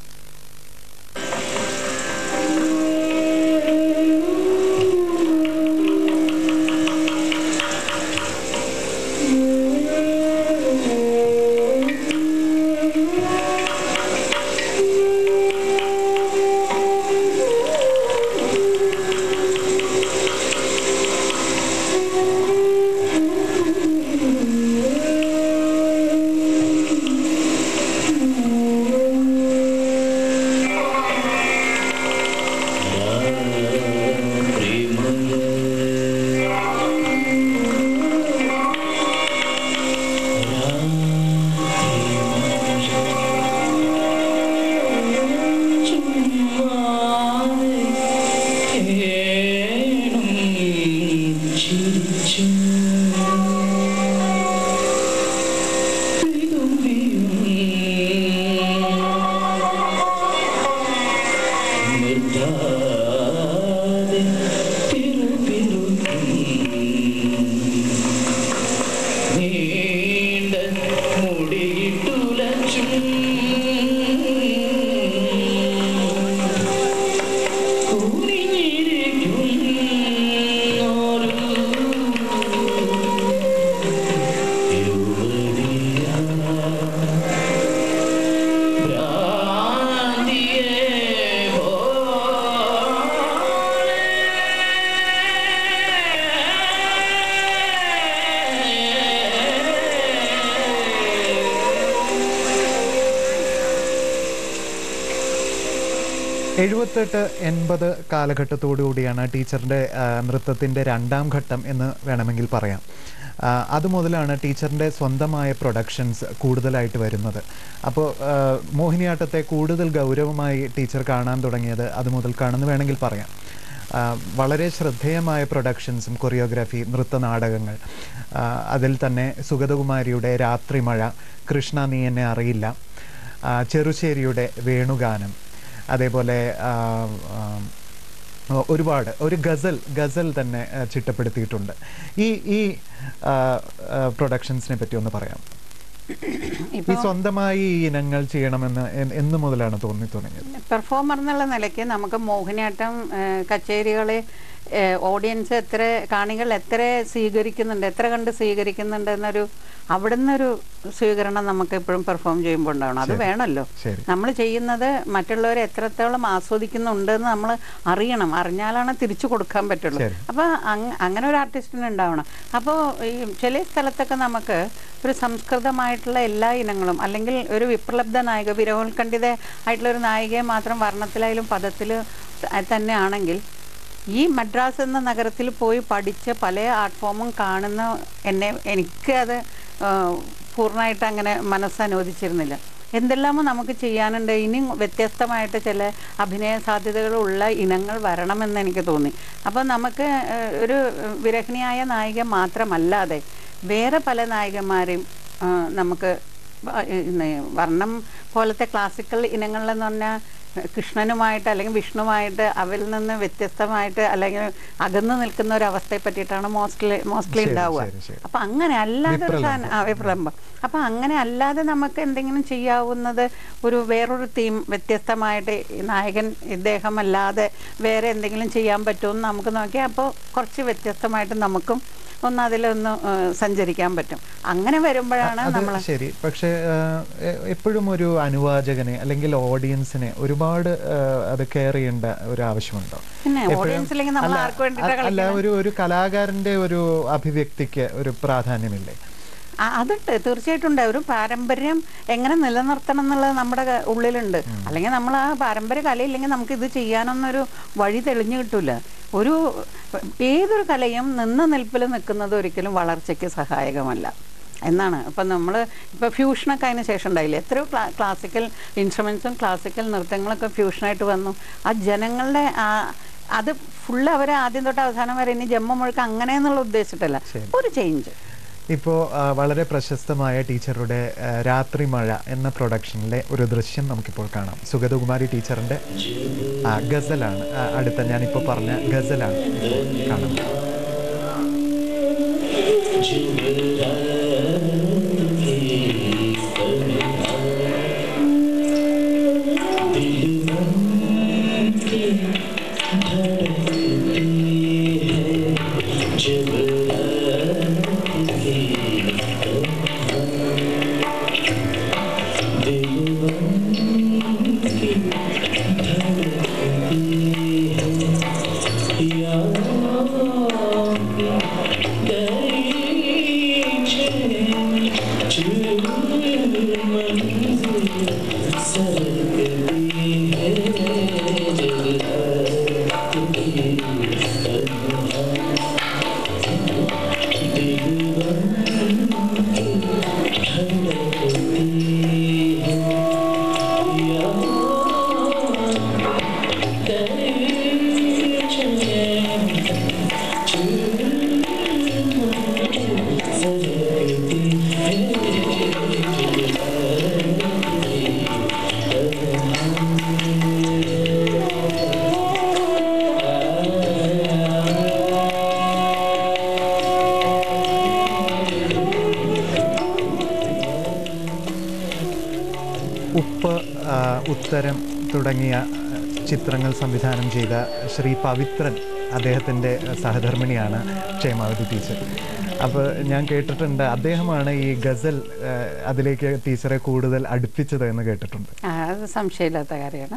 എഴുപത്തെട്ട് എൺപത് കാലഘട്ടത്തോടുകൂടിയാണ് ടീച്ചറിൻ്റെ നൃത്തത്തിൻ്റെ രണ്ടാം ഘട്ടം എന്ന് വേണമെങ്കിൽ പറയാം ആ, അതുമുതലാണ് ടീച്ചറിൻ്റെ സ്വന്തമായ പ്രൊഡക്ഷൻസ് കൂടുതലായിട്ട് വരുന്നത് അപ്പോൾ ആ, മോഹിനിയാട്ടത്തെ കൂടുതൽ ഗൗരവമായി ടീച്ചർ കാണാൻ തുടങ്ങിയത് അത് മുതൽക്കാണെന്ന് വേണമെങ്കിൽ പറയാം ആ, വളരെ ശ്രദ്ധേയമായ പ്രൊഡക്ഷൻസും കൊറിയോഗ്രാഫി നൃത്തനാടകങ്ങൾ ആ, അതിൽ തന്നെ സുഗതകുമാരിയുടെ രാത്രിമഴ കൃഷ്ണ നീ എന്നെ അറിയില്ല ആ, ചെറുശ്ശേരിയുടെ വേണുഗാനം അതേപോലെ ആ, ആ, ഒരുപാട് ഒരു ഗസൽ ഗസൽ തന്നെ ആ, ചിട്ടപ്പെടുത്തിയിട്ടുണ്ട് ഈ ഈ പ്രൊഡക്ഷൻസിനെ പറ്റി ഒന്ന് പറയാം ഈ സ്വന്തമായി ഈ ഇനങ്ങൾ ചെയ്യണമെന്ന് എൻ- എന്ന് മുതലാണ് തോന്നി തുടങ്ങിയത് പെർഫോമർ എന്നുള്ള നിലയ്ക്ക് നമുക്ക് മോഹിനിയാട്ടം കച്ചേരികളെ ഓഡിയൻസ് എത്ര കാണികൾ എത്ര സ്വീകരിക്കുന്നുണ്ട് എത്ര കണ്ട് സ്വീകരിക്കുന്നുണ്ട് എന്നൊരു അവിടുന്ന് ഒരു സ്വീകരണം നമുക്ക് എപ്പോഴും പെർഫോം ചെയ്യുമ്പോൾ ഉണ്ടാവണം അത് ശരി. വേണമല്ലോ ശരി നമ്മൾ ചെയ്യുന്നത് മറ്റുള്ളവർ എത്രത്തോളം ആസ്വദിക്കുന്നുണ്ട് എന്ന് നമ്മൾ അറിയണം അറിഞ്ഞാലാണ് തിരിച്ചു കൊടുക്കാൻ പറ്റുള്ളൂ ശരി. അപ്പോൾ അങ്ങനെ ഒരു ആർട്ടിസ്റ്റിന് ഉണ്ടാവണം അപ്പോൾ ഈ ചില സ്ഥലത്തൊക്കെ നമുക്ക് ഒരു സംസ്കൃതമായിട്ടുള്ള എല്ലാ ഇനങ്ങളും അല്ലെങ്കിൽ ഒരു വിപ്ലബ്ധ നായിക വിരഹോത്കണ്ഠിത ആയിട്ടുള്ള ഒരു നായികയെ മാത്രം വർണ്ണത്തിലായാലും പദത്തിൽ തന്നെ ആണെങ്കിൽ ഈ മദ്രാസ് എന്ന നഗരത്തിൽ പോയി പഠിച്ച് പല ആർട്ട് ഫോമും കാണുന്ന എന്നെ എനിക്ക് അത് പൂർണ്ണമായിട്ട് അങ്ങനെ മനസ്സനുവദിച്ചിരുന്നില്ല എന്തെല്ലാമോ നമുക്ക് ചെയ്യാനുണ്ട് ഇനി വ്യത്യസ്തമായിട്ട് ചില അഭിനയ സാധ്യതകളുള്ള ഇനങ്ങൾ വരണമെന്ന് എനിക്ക് തോന്നി അപ്പോൾ നമുക്ക് ഏഹ്, ഒരു വിരഹിണിയായ നായിക മാത്രമല്ലാതെ വേറെ പല നായികമാരെയും ആ, നമുക്ക് വ- ഇന്ന് വർണ്ണം പോലത്തെ ക്ലാസിക്കൽ ഇനങ്ങളിലെന്ന് പറഞ്ഞാൽ കൃഷ്ണനുമായിട്ട് അല്ലെങ്കിൽ വിഷ്ണുവായിട്ട് അവരിൽ നിന്ന് വ്യത്യസ്തമായിട്ട് അല്ലെങ്കിൽ അകന്നു നിൽക്കുന്ന ഒരു അവസ്ഥയെ പറ്റിയിട്ടാണ് മോസ്റ്റ്ലി മോസ്റ്റ്ലി ശരി, ഉണ്ടാവുക ശരി, ശരി. അപ്പൊ അങ്ങനെ അല്ലാതെ ഒരു വിപ്രലംബം. സാധനം- ആ, വിപ്രലംബം അപ്പൊ അങ്ങനെ അല്ലാതെ നമുക്ക് എന്തെങ്കിലും ചെയ്യാവുന്നത് ഒരു വേറൊരു തീം വ്യത്യസ്തമായിട്ട് ഈ നായകൻ ഇദ്ദേഹം അല്ലാതെ വേറെ എന്തെങ്കിലും ചെയ്യാൻ പറ്റുമെന്ന് നമുക്ക് നോക്കിയാൽ അപ്പോൾ കുറച്ച് വ്യത്യസ്തമായിട്ട് നമുക്കും ഒന്ന് അതിലൊന്ന് ആ, സഞ്ചരിക്കാൻ പറ്റും അങ്ങനെ വരുമ്പോഴാണ് അത് നമ്മൾ ശരി പക്ഷേ ആ, എ- എപ്പോഴും ഒരു അനുവാചകനെ അല്ലെങ്കിൽ ഓഡിയൻസിനെ ഒരുപാട് ആ, അത് കെയർ ചെയ്യേണ്ട ഒരു ആവശ്യമുണ്ടോ പിന്നെ എപ്പോഴും- ഓഡിയൻസ് ഇല്ലെങ്കിൽ നമ്മൾ അല്ല, ആർക്ക് വേണ്ടിയിട്ടാണ് അ- അല്ല കളിക്കുന്നത് ഒരു ഒരു കലാകാരന്റെ ഒരു അഭിവ്യക്തിക്ക് ഒരു പ്രാധാന്യമില്ലേ ആ, അതുണ്ട് തീർച്ചയായിട്ടും ഉണ്ട് ഒരു പാരമ്പര്യം എങ്ങനെ നിലനിർത്തണം എന്നുള്ളത് നമ്മുടെ ക- ഉള്ളിലുണ്ട് അല്ലെങ്കിൽ നമ്മൾ ആ പാരമ്പര്യ കലയില്ലെങ്കിൽ നമുക്ക് ഇത് ചെയ്യാനൊന്നൊരു വഴി തെളിഞ്ഞു കിട്ടൂല ഒരു ഏതൊരു കലയും നിന്ന് നിൽപ്പിൽ നിൽക്കുന്നത് ഒരിക്കലും വളർച്ചയ്ക്ക് സഹായകമല്ല എന്നാണ് ഇപ്പം നമ്മൾ ഇപ്പോൾ ഫ്യൂഷനൊക്കെ അതിന് ശേഷം ഉണ്ടായില്ലേ എത്രയോ ക്ലാ ക്ലാസിക്കൽ ഇൻസ്ട്രുമെൻസും ക്ലാസിക്കൽ നൃത്തങ്ങളൊക്കെ ഫ്യൂഷനായിട്ട് വന്നു ആ ജനങ്ങളുടെ ആ അത് ഫുള്ള് അവരെ ആദ്യം തൊട്ട് അവസാനം വരെ ഇനി ജമ്മ മുഴുക്ക അങ്ങനെ എന്നുള്ള ഉദ്ദേശിച്ചിട്ടല്ല ഒരു ചേഞ്ച് ഇപ്പോൾ വളരെ പ്രശസ്തമായ ടീച്ചറുടെ ആ, രാത്രി മഴ എന്ന പ്രൊഡക്ഷനിലെ ഒരു ദൃശ്യം നമുക്കിപ്പോൾ കാണാം സുഗതകുമാരി ടീച്ചറിന്റെ ആ, ഗസലാണ് ആ, അടുത്ത ഞാനിപ്പോൾ പറഞ്ഞ ഗസലാണ് ഇപ്പോൾ കാണുന്നത് ഉപ്പ് ആ, ഉത്തരം തുടങ്ങിയ ആ, ചിത്രങ്ങൾ സംവിധാനം ചെയ്ത ശ്രീ പവിത്രൻ അദ്ദേഹത്തിൻ്റെ സഹധർമ്മിണിയാണ് ക്ഷേമാവതി ടീച്ചർ അപ്പോൾ ഞാൻ കേട്ടിട്ടുണ്ട് അദ്ദേഹമാണ് ഈ ഗസൽ ആ, അതിലേക്ക് ടീച്ചറെ കൂടുതൽ അടുപ്പിച്ചത് എന്ന് കേട്ടിട്ടുണ്ട് ആ, അത് സംശയമില്ലാത്ത കാര്യമാണ്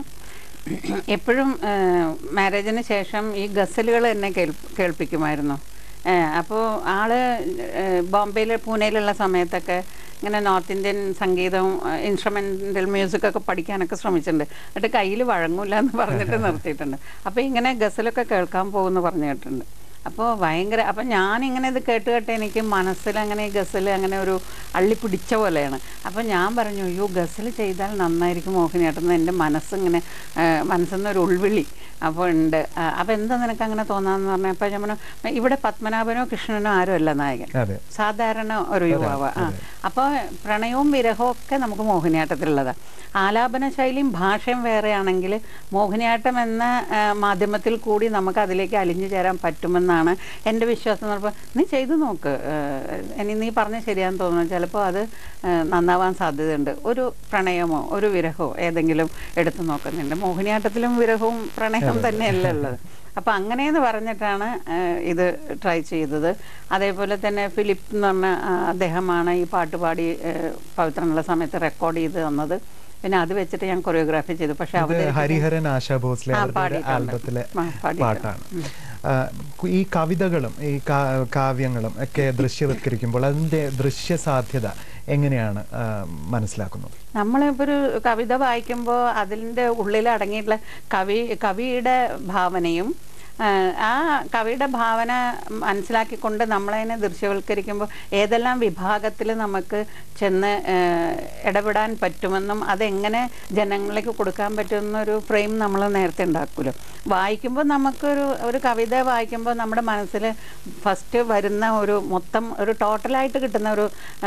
എപ്പോഴും മാരേജിന് ശേഷം ഈ ഗസലുകൾ എന്നെ കേൾ കേൾപ്പിക്കുമായിരുന്നു അപ്പോൾ ആള് ബോംബെയിൽ പൂനെയിലുള്ള സമയത്തൊക്കെ ഇങ്ങനെ നോർത്ത് ഇന്ത്യൻ സംഗീതവും ഇൻസ്ട്രുമെൻ്റൽ മ്യൂസിക്കൊക്കെ പഠിക്കാനൊക്കെ ശ്രമിച്ചിട്ടുണ്ട് എന്നിട്ട് കയ്യിൽ വഴങ്ങൂല എന്ന് പറഞ്ഞിട്ട് നിർത്തിയിട്ടുണ്ട് അപ്പോൾ ഇങ്ങനെ ഗസലൊക്കെ കേൾക്കാൻ പോകുമെന്ന് പറഞ്ഞു കേട്ടിട്ടുണ്ട് അപ്പോൾ ഭയങ്കര അപ്പം ഞാനിങ്ങനെ ഇത് കേട്ട് കേട്ട് എനിക്ക് മനസ്സിൽ അങ്ങനെ ഈ ഗസൽ അങ്ങനെ ഒരു അള്ളി പിടിച്ച പോലെയാണ് അപ്പം ഞാൻ പറഞ്ഞു അയ്യോ ഗസൽ ചെയ്താൽ നന്നായിരിക്കും മോഹിനിയാട്ടം എന്ന് എൻ്റെ മനസ്സിങ്ങനെ മനസ്സിൽ നിന്നൊരു ഉൾവിളി അപ്പോൾ ഉണ്ട് ആ, അപ്പോൾ എന്താ നിനക്ക് അങ്ങനെ തോന്നാന്ന് പറഞ്ഞപ്പോൾ ഞാൻ പറഞ്ഞു ഇവിടെ പത്മനാഭനോ കൃഷ്ണനോ ആരും അല്ല നായകൻ അതെ സാധാരണ ഒരു ഒരാൾ, യുവാവ് ആ അതെ. അപ്പോൾ പ്രണയവും വിരഹവും ഒക്കെ നമുക്ക് മോഹിനിയാട്ടത്തിലുള്ളതാണ് ആലാപന ശൈലിയും ഭാഷയും വേറെയാണെങ്കിൽ മോഹിനിയാട്ടം എന്ന ആ, മാധ്യമത്തിൽ കൂടി നമുക്ക് അതിലേക്ക് അലിഞ്ഞു ചേരാൻ പറ്റുമെന്നാണ് എൻ്റെ വിശ്വാസം എന്ന് പറഞ്ഞപ്പോൾ നീ ചെയ്തു നോക്ക് ആ, ഇനി നീ പറഞ്ഞ ശരിയാന്ന് തോന്നുന്നു ചിലപ്പോൾ അത് ആ, നന്നാവാൻ സാധ്യതയുണ്ട് ഒരു പ്രണയമോ ഒരു വിരഹമോ ഏതെങ്കിലും എടുത്തു നോക്കുന്നുണ്ട് മോഹിനിയാട്ടത്തിലും വിരഹവും പ്രണയവും തന്നെയല്ല ഉള്ളത് അപ്പം അങ്ങനെയെന്ന് പറഞ്ഞിട്ടാണ് ആ, ഇത് ട്രൈ ചെയ്തത് അതേപോലെ തന്നെ ഫിലിപ്പ് എന്ന് പറഞ്ഞ ആ, അദ്ദേഹമാണ് ഈ പാട്ട് പാടി ആ, പവിത്രനുള്ള സമയത്ത് റെക്കോർഡ് ചെയ്ത് തന്നത് പിന്നെ അത് വെച്ചിട്ട് ഞാൻ കൊറിയോഗ്രാഫി ചെയ്തു പക്ഷെ ഇത് അവതരിപ്പിക്കാൻ- ഹരിഹരൻ ആശാ ഭോസ്ലെ ആ, അവരുടെ ഒരു പാടിയിട്ടുണ്ട്. ആൽബത്തിലെ ആ, പാടിയിട്ടുണ്ട്. പാട്ടാണ് ആ, കു- ഈ കവിതകളും ഈ കാ- കാവ്യങ്ങളും ഒക്കെ ദൃശ്യവത്കരിക്കുമ്പോൾ അതിന്റെ ദൃശ്യ സാധ്യത എങ്ങനെയാണ് ആ, മനസ്സിലാക്കുന്നത് നമ്മളിപ്പോൾ ഒരു കവിത വായിക്കുമ്പോൾ അതിൻ്റെ ഉള്ളിൽ അടങ്ങിയിട്ടുള്ള കവി കവിയുടെ ഭാവനയും ആ, ആ കവിയുടെ ഭാവന മനസ്സിലാക്കിക്കൊണ്ട് നമ്മളതിനെ ദൃശ്യവൽക്കരിക്കുമ്പോൾ ഏതെല്ലാം വിഭാഗത്തിൽ നമുക്ക് ചെന്ന് ആ, ഇടപെടാൻ പറ്റുമെന്നും അതെങ്ങനെ ജനങ്ങളിലേക്ക് കൊടുക്കാൻ പറ്റുമെന്നൊരു ഫ്രെയിം നമ്മൾ നേരത്തെ ഉണ്ടാക്കുമല്ലോ വായിക്കുമ്പോൾ നമുക്കൊരു ഒരു കവിത വായിക്കുമ്പോൾ നമ്മുടെ മനസ്സിൽ ഫസ്റ്റ് വരുന്ന ഒരു മൊത്തം ഒരു ടോട്ടലായിട്ട് കിട്ടുന്ന ഒരു ആ,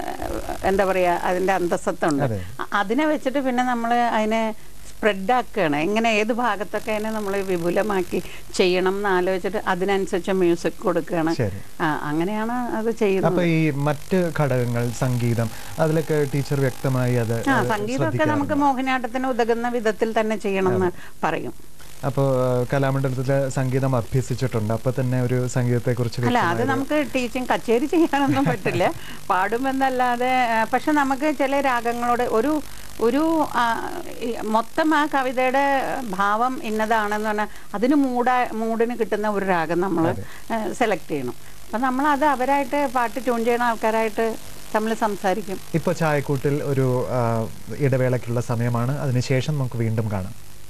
എന്താ പറയുക അതിൻ്റെ അന്തസ്സത്തുണ്ട് അതെ. അ- അതിനെ വെച്ചിട്ട് പിന്നെ നമ്മൾ അതിനെ സ്പ്രെഡ് ആക്കുകയാണ് എങ്ങനെ ഏത് ഭാഗത്തൊക്കെ അതിനെ നമ്മൾ വിപുലമാക്കി ചെയ്യണം എന്ന് ആലോചിച്ചിട്ട് അതിനനുസരിച്ച് മ്യൂസിക് കൊടുക്കുകയാണ് ശരി. ആ, അങ്ങനെയാണ് അത് അപ്പൊ ചെയ്യുന്നത് ഈ മറ്റ് ഘടകങ്ങൾ സംഗീതം അതിലൊക്കെ ടീച്ചർ വ്യക്തമായി അത് ആ അത് സംഗീതമൊക്കെ നമുക്ക് ശ്രദ്ധിക്കാറുണ്ട്. മോഹിനിയാട്ടത്തിന് ഉതകുന്ന വിധത്തിൽ തന്നെ ചെയ്യണം എന്ന് പറയും അപ്പോൾ കലാമണ്ഡലത്തില് സംഗീതം അഭ്യസിച്ചിട്ടുണ്ട് അപ്പൊ തന്നെ ഒരു സംഗീതത്തെ കുറിച്ച് അല്ല അത് നമുക്ക് ടീച്ചിങ് കച്ചേരി ചെയ്യാനൊന്നും പറ്റില്ല പാടുമെന്നല്ലാതെ ആ, പക്ഷെ നമുക്ക് ചില രാഗങ്ങളോട് ഒരു ഒരു ആ, ഈ മൊത്തം ആ കവിതയുടെ ഭാവം ഇന്നതാണെന്ന് പറഞ്ഞാൽ അതിന് മൂട മൂടിന് കിട്ടുന്ന ഒരു രാഗം നമ്മൾ സെലക്ട് ചെയ്യണം അപ്പം നമ്മൾ അത് അവരായിട്ട് പാട്ട് ട്യൂൺ ചെയ്യുന്ന ആൾക്കാരായിട്ട് തമ്മിൽ സംസാരിക്കും ഇപ്പൊ ചായക്കൂട്ടിൽ ഒരു ആ, ഇടവേളയ്ക്കുള്ള സമയമാണ് അതിനുശേഷം നമുക്ക് വീണ്ടും കാണാം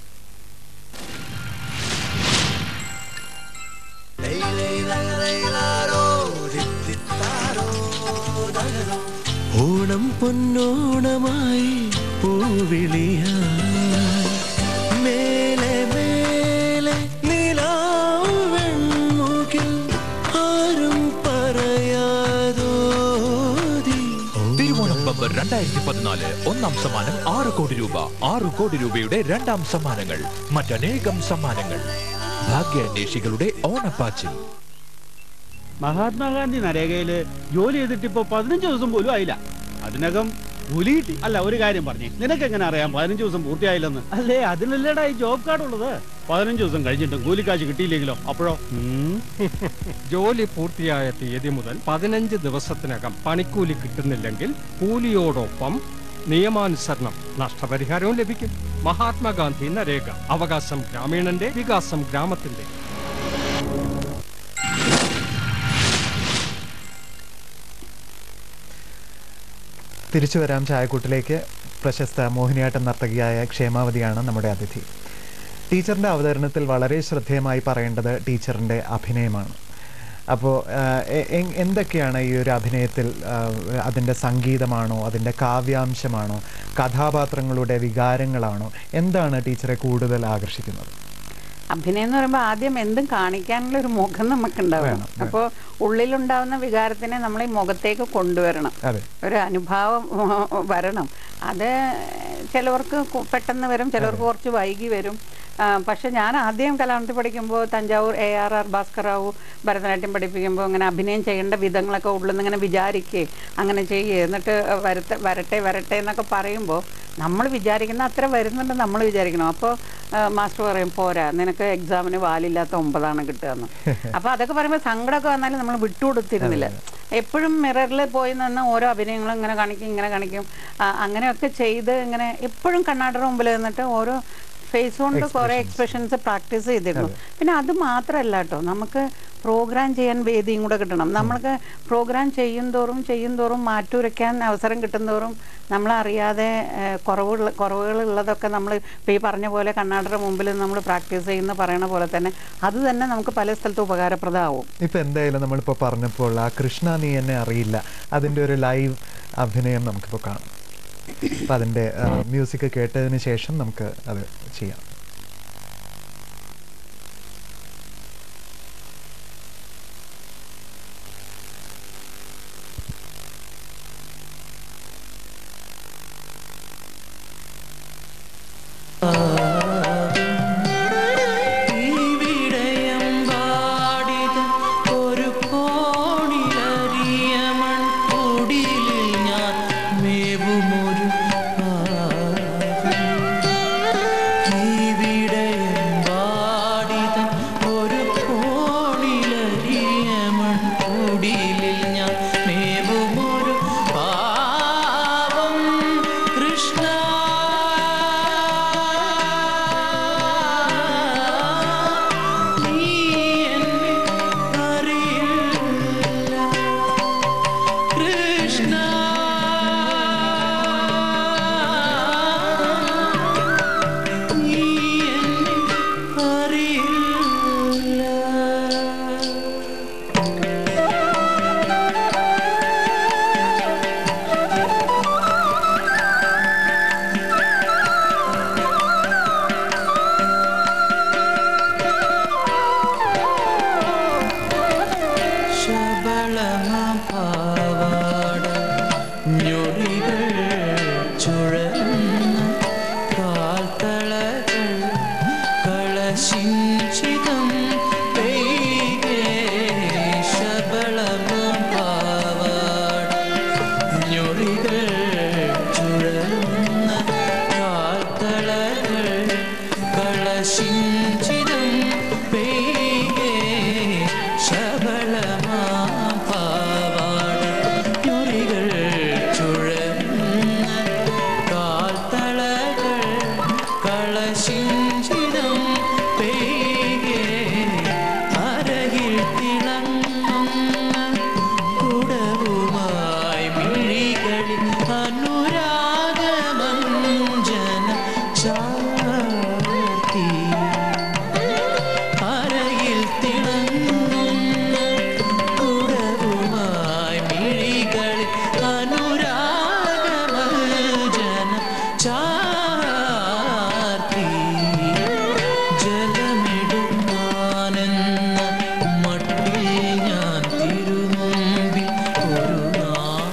ഓണം പൊന്നോണമായി പൂവിളിയായി മേലെ മേലെ നിലാവെൺമുകിൽ ആരും പറയാതോതി തിരുവോണം ബമ്പർ രണ്ടായിരത്തി പതിനാല് ഒന്നാം സമ്മാനം ആറ് കോടി രൂപ ആറ് കോടി രൂപയുടെ രണ്ടാം സമ്മാനങ്ങൾ മറ്റനേകം സമ്മാനങ്ങൾ ഭാഗ്യാന്വേഷികളുടെ ഓണപ്പാച്ചിൽ മഹാത്മാഗാന്ധി നരേഗയില് ജോലി ചെയ്തിട്ട് ഇപ്പൊ പതിനഞ്ച് ദിവസം പോലും ആയില്ല അതിനകം കൂലി കിട്ടി അല്ല ഒരു കാര്യം പറഞ്ഞേ നിനക്ക് എങ്ങനെ അറിയാം പതിനഞ്ച് ദിവസം പൂർത്തിയായില്ലെന്ന് അല്ലേ അതിനല്ലേടാ ഈ ജോബ് കാർഡ് ഉള്ളത് പതിനഞ്ച് ദിവസം കഴിഞ്ഞിട്ടും കൂലിക്കാശ് കിട്ടിയില്ലെങ്കിലോ അപ്പോഴോ ജോലി പൂർത്തിയായ തീയതി മുതൽ പതിനഞ്ച് ദിവസത്തിനകം പണിക്കൂലി കിട്ടുന്നില്ലെങ്കിൽ കൂലിയോടൊപ്പം നിയമാനുസരണം നഷ്ടപരിഹാരവും ലഭിക്കും മഹാത്മാഗാന്ധി നരേഗ അവകാശം ഗ്രാമീണന്റെ വികാസം ഗ്രാമത്തിന്റെ തിരിച്ചു വരാം ചായക്കൂട്ടിലേക്ക് പ്രശസ്ത മോഹിനിയാട്ടം നർത്തകിയായ ക്ഷേമാവതിയാണ് നമ്മുടെ അതിഥി ടീച്ചറിൻ്റെ അവതരണത്തിൽ വളരെ ശ്രദ്ധേയമായി പറയേണ്ടത് ടീച്ചറിൻ്റെ അഭിനയമാണ് അപ്പോൾ എന്തൊക്കെയാണ് ഈ ഒരു അഭിനയത്തിൽ അതിൻ്റെ സംഗീതമാണോ അതിൻ്റെ കാവ്യാംശമാണോ കഥാപാത്രങ്ങളുടെ വികാരങ്ങളാണോ എന്താണ് ടീച്ചറെ കൂടുതൽ ആകർഷിക്കുന്നത് അഭിനയം എന്ന് പറയുമ്പോൾ ആദ്യം എന്തും കാണിക്കാനുള്ള ഒരു മുഖം നമുക്ക് ഉണ്ടാവണം അപ്പോൾ ഉള്ളിലുണ്ടാവുന്ന വികാരത്തിനെ നമ്മൾ ഈ മുഖത്തേക്ക് കൊണ്ടുവരണം അതെ ഒരു അനുഭാവം വരണം അത് ചിലവർക്ക് കു- പെട്ടെന്ന് വരും ചിലവർക്ക് കുറച്ച് വൈകി വരും ആ, പക്ഷെ ഞാൻ ആദ്യം കലാമത്തിൽ പഠിക്കുമ്പോൾ Thanjavur A R R Bhaskararao Bharatanatyam പഠിപ്പിക്കുമ്പോൾ അങ്ങനെ അഭിനയം ചെയ്യേണ്ട വിധങ്ങളൊക്കെ ഉള്ളിൽ നിന്ന് ഇങ്ങനെ വിചാരിക്കേ അങ്ങനെ ചെയ്യേ എന്നിട്ട് വരട്ടെ വരട്ടെ വരട്ടെ എന്നൊക്കെ പറയുമ്പോൾ നമ്മൾ വിചാരിക്കുന്ന അത്ര വരുന്നുണ്ട് നമ്മൾ വിചാരിക്കണം അപ്പോൾ മാസ്റ്റർ പറയും പോരാ നിനക്ക് എക്സാമിന് വാലില്ലാത്ത ഒമ്പതാണ് കിട്ടുകയെന്ന് അപ്പോൾ അതൊക്കെ പറയുമ്പോൾ സങ്കടമൊക്കെ വന്നാലും നമ്മൾ വിട്ടുകൊടുത്തിരുന്നില്ല എപ്പോഴും മിററിൽ പോയി നിന്ന് ഓരോ അഭിനയങ്ങളും ഇങ്ങനെ കാണിക്കും ഇങ്ങനെ കാണിക്കും ആ, അങ്ങനെയൊക്കെ ചെയ്ത് ഇങ്ങനെ എപ്പോഴും കണ്ണാടിയുടെ മുമ്പിൽ നിന്നിട്ട് ഓരോ ഫേസ് കൊണ്ട് കുറേ എക്സ്പ്രഷൻസ് പ്രാക്ടീസ് ചെയ്തിരുന്നു പിന്നെ അത് മാത്രമല്ല കേട്ടോ നമുക്ക് പ്രോഗ്രാം ചെയ്യാൻ വേദിയും കൂടെ കിട്ടണം നമ്മൾക്ക് പ്രോഗ്രാം ചെയ്യും തോറും ചെയ്യും തോറും മാറ്റുരയ്ക്കാൻ അവസരം കിട്ടുന്തോറും നമ്മളറിയാതെ ഏഹ്, കുറവുകൾ കുറവുകളുള്ളതൊക്കെ നമ്മൾ ഇപ്പോൾ ഈ പറഞ്ഞ പോലെ കണ്ണാടിയുടെ മുമ്പിൽ നമ്മൾ പ്രാക്ടീസ് ചെയ്യുന്ന പറയണ പോലെ തന്നെ അത് തന്നെ നമുക്ക് പല സ്ഥലത്തും ഉപകാരപ്രദമാവും ഇപ്പൊ എന്തായാലും നമ്മളിപ്പോ പറഞ്ഞപ്പോൾ ആ കൃഷ്ണ നീ എന്നെ അറിയില്ല അതിന്റെ ഒരു ലൈവ് അഭിനയം നമുക്കിപ്പോ കാണാം അപ്പൊ അതിന്റെ മ്യൂസിക് കേട്ടതിന് ശേഷം നമുക്ക് അത് ചെയ്യാം കളശിഞ്ചിതം പെയ്യേ ശബളമാം പാവാട ഞൊറികൾ ചുഴന്ന കാൽത്തളകൾ കളശിഞ്ചിതം പെയ്യേ അരകിൽ തിളങ്ങുന്ന കുടവുമായി മിഴികളിൽ അനുരാഗമഞ്ജന ചാർത്തി അരയിൽ തിളങ്ങുന്ന കുടവുമായി മിഴികളിൽ അനുരാഗമഞ്ജന ചാർത്തി ജലമെടുക്കാനെന്ന മട്ടിൽ ഞാൻ തിരുമുമ്പിൽ ഒരു നാൾ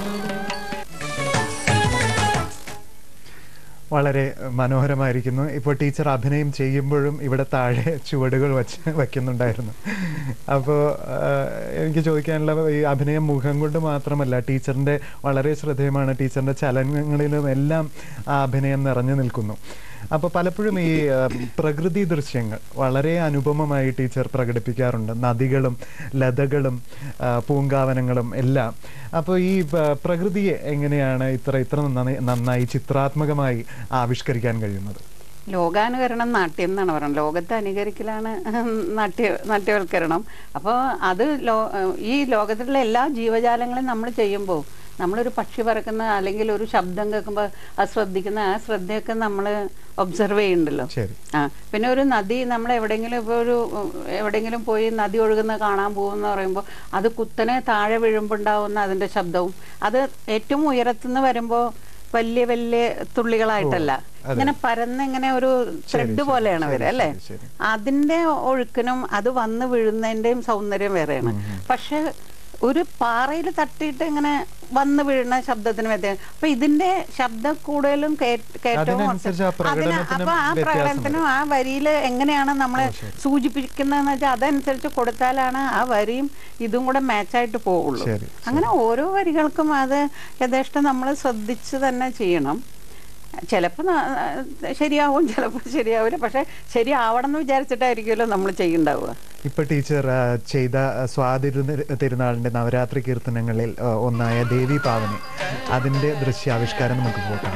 വളരെ മനോഹരമായിരിക്കുന്നു ഇപ്പോൾ ടീച്ചർ അഭിനയം ചെയ്യുമ്പോഴും ഇവിടെ താഴെ ചുവടുകൾ വച്ച് വയ്ക്കുന്നുണ്ടായിരുന്നു അപ്പോൾ എനിക്ക് ചോദിക്കാനുള്ള ഈ അഭിനയം മുഖം കൊണ്ട് മാത്രമല്ല ടീച്ചറിൻ്റെ വളരെ ശ്രദ്ധേയമാണ് ടീച്ചറിൻ്റെ ചലനങ്ങളിലും എല്ലാം ആ അഭിനയം നിറഞ്ഞു നിൽക്കുന്നു അപ്പോൾ പലപ്പോഴും ഈ ആ, പ്രകൃതി ദൃശ്യങ്ങൾ വളരെ അനുപമമായി ടീച്ചർ പ്രകടിപ്പിക്കാറുണ്ട് നദികളും ലതകളും ആ, പൂങ്കാവനങ്ങളും എല്ലാം അപ്പോൾ ഈ പ- പ്രകൃതിയെ എങ്ങനെയാണ് ഇത്ര ഇത്ര നന്നായി നന്നായി ചിത്രാത്മകമായി ആവിഷ്കരിക്കാൻ കഴിയുന്നത് ലോകാനുകരണം നാട്യം എന്നാണ് പറയുന്നത് ലോകത്തെ അനുകരിക്കലാണ് നാട്യ നാട്യവൽക്കരണം അപ്പോൾ അത് ലോ ഈ ലോകത്തിലുള്ള എല്ലാ ജീവജാലങ്ങളും നമ്മൾ ചെയ്യുമ്പോൾ നമ്മളൊരു പക്ഷി പറക്കുന്ന അല്ലെങ്കിൽ ഒരു ശബ്ദം കേൾക്കുമ്പോൾ അത് ശ്രദ്ധിക്കുന്ന ആ ശ്രദ്ധയൊക്കെ നമ്മൾ ഒബ്സർവ് ചെയ്യുന്നുണ്ടല്ലോ ശരി ആ പിന്നെ ഒരു നദി നമ്മൾ എവിടെയെങ്കിലും ഇപ്പോൾ ഒരു ഉം, എവിടെയെങ്കിലും പോയി നദി ഒഴുകുന്ന കാണാൻ പോകുമെന്ന് പറയുമ്പോൾ അത് കുത്തനെ താഴെ വീഴുമ്പോണ്ടാവുന്ന അതിൻ്റെ ശബ്ദവും അത് ഏറ്റവും ഉയരത്തുനിന്ന് വരുമ്പോൾ വലിയ വലിയ തുള്ളികളായിട്ടല്ല അതെ. ഇങ്ങനെ പരന്ന് ഇങ്ങനെ ഒരു ത്രെഡ് ശരി, പോലെയാണ് ശരി, വരിക അല്ലേ ശരി, ശരി. അതിന്റെ ഒഴുക്കിനും അത് വന്ന് വീഴുന്നതിന്റെയും സൗന്ദര്യം വേറെയാണ് പക്ഷെ ഒരു പാറയിൽ തട്ടിയിട്ട് ഇങ്ങനെ വന്ന് വീഴുന്ന ശബ്ദത്തിന് വ്യത്യാസം അപ്പൊ ഇതിന്റെ ശബ്ദം കൂടുതലും കേ- കയറ്റവും അതിനനുസരിച്ച് ആ അതിന് പ്രകടനത്തിനും അപ്പൊ ആ വ്യത്യാസം പ്രകടനത്തിനും ആ വരിയിൽ എങ്ങനെയാണ് നമ്മളെ സൂചിപ്പിക്കുന്നതെന്ന് വെച്ചാൽ അതനുസരിച്ച് കൊടുത്താലാണ് ആ വരിയും ഇതും കൂടെ മാച്ചായിട്ട് പോവുള്ളൂ ശരി, അങ്ങനെ ഓരോ വരികൾക്കും അത് യഥേഷ്ടം നമ്മൾ ശ്രദ്ധിച്ച് തന്നെ ചെയ്യണം ചിലപ്പോൾ ശരിയാവും ചിലപ്പോൾ ശരിയാവില്ല പക്ഷെ ശരിയാവണം എന്ന് വിചാരിച്ചിട്ടായിരിക്കുമല്ലോ നമ്മൾ ചെയ്യുണ്ടാവുക ഇപ്പൊ ടീച്ചർ ആ, ചെയ്ത ആ, സ്വാതി തിരു- തിരുനാളിന്റെ നവരാത്രി കീർത്തനങ്ങളിൽ ആ, ഒന്നായ ദേവി പാവനി അതിന്റെ ദൃശ്യാവിഷ്കാരം നമുക്ക് പോകാം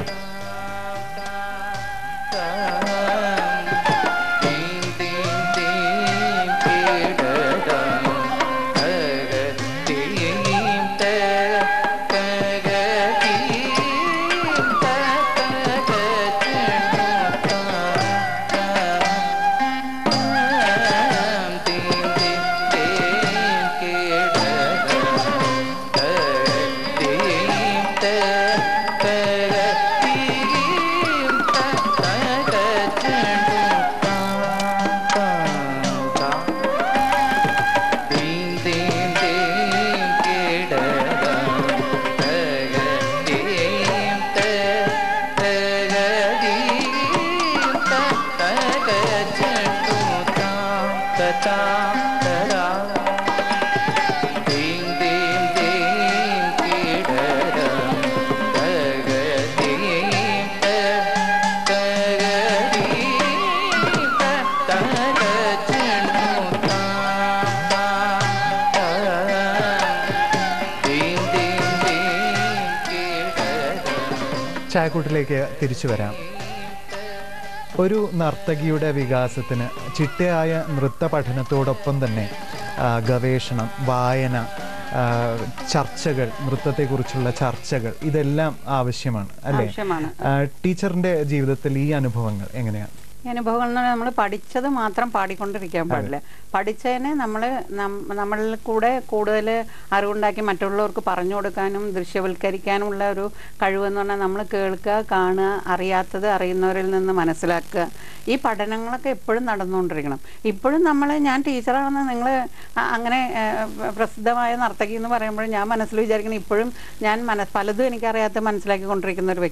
ചായക്കൂട്ടിലേക്ക് തിരിച്ചു വരാം ഒരു നർത്തകിയുടെ വികാസത്തിന് ചിട്ടയായ നൃത്ത പഠനത്തോടൊപ്പം തന്നെ ആ, ഗവേഷണം വായന ആ, ചർച്ചകൾ നൃത്തത്തെക്കുറിച്ചുള്ള ചർച്ചകൾ ഇതെല്ലാം ആവശ്യമാണ് അല്ലേ ആവശ്യമാണ്. ആ, ടീച്ചറിന്റെ ജീവിതത്തിൽ ഈ അനുഭവങ്ങൾ എങ്ങനെയാണ് ഈ അനുഭവങ്ങൾ എന്ന് പറഞ്ഞാൽ നമ്മൾ പഠിച്ചത് മാത്രം പാടിക്കൊണ്ടിരിക്കാൻ പാടില്ല പഠിച്ചതിനെ നമ്മൾ നമ്മളിൽ കൂടെ കൂടുതൽ അറിവുണ്ടാക്കി മറ്റുള്ളവർക്ക് പറഞ്ഞു കൊടുക്കാനും ദൃശ്യവൽക്കരിക്കാനുമുള്ള ഒരു കഴിവെന്ന് പറഞ്ഞാൽ നമ്മൾ കേൾക്കുക കാണുക അറിയാത്തത് അറിയുന്നവരിൽ നിന്ന് മനസ്സിലാക്കുക ഈ പഠനങ്ങളൊക്കെ എപ്പോഴും നടന്നുകൊണ്ടിരിക്കണം ഇപ്പോഴും നമ്മൾ ഞാൻ ടീച്ചറാണെന്ന് നിങ്ങൾ അങ്ങനെ ഏഹ്, പ്രസിദ്ധമായ നർത്തകി എന്ന് പറയുമ്പോൾ ഞാൻ മനസ്സിൽ വിചാരിക്കുന്നത് ഇപ്പോഴും ഞാൻ മന പലതും എനിക്കറിയാത്ത മനസ്സിലാക്കിക്കൊണ്ടിരിക്കുന്ന ഒരു വ്യക്തിയാണ്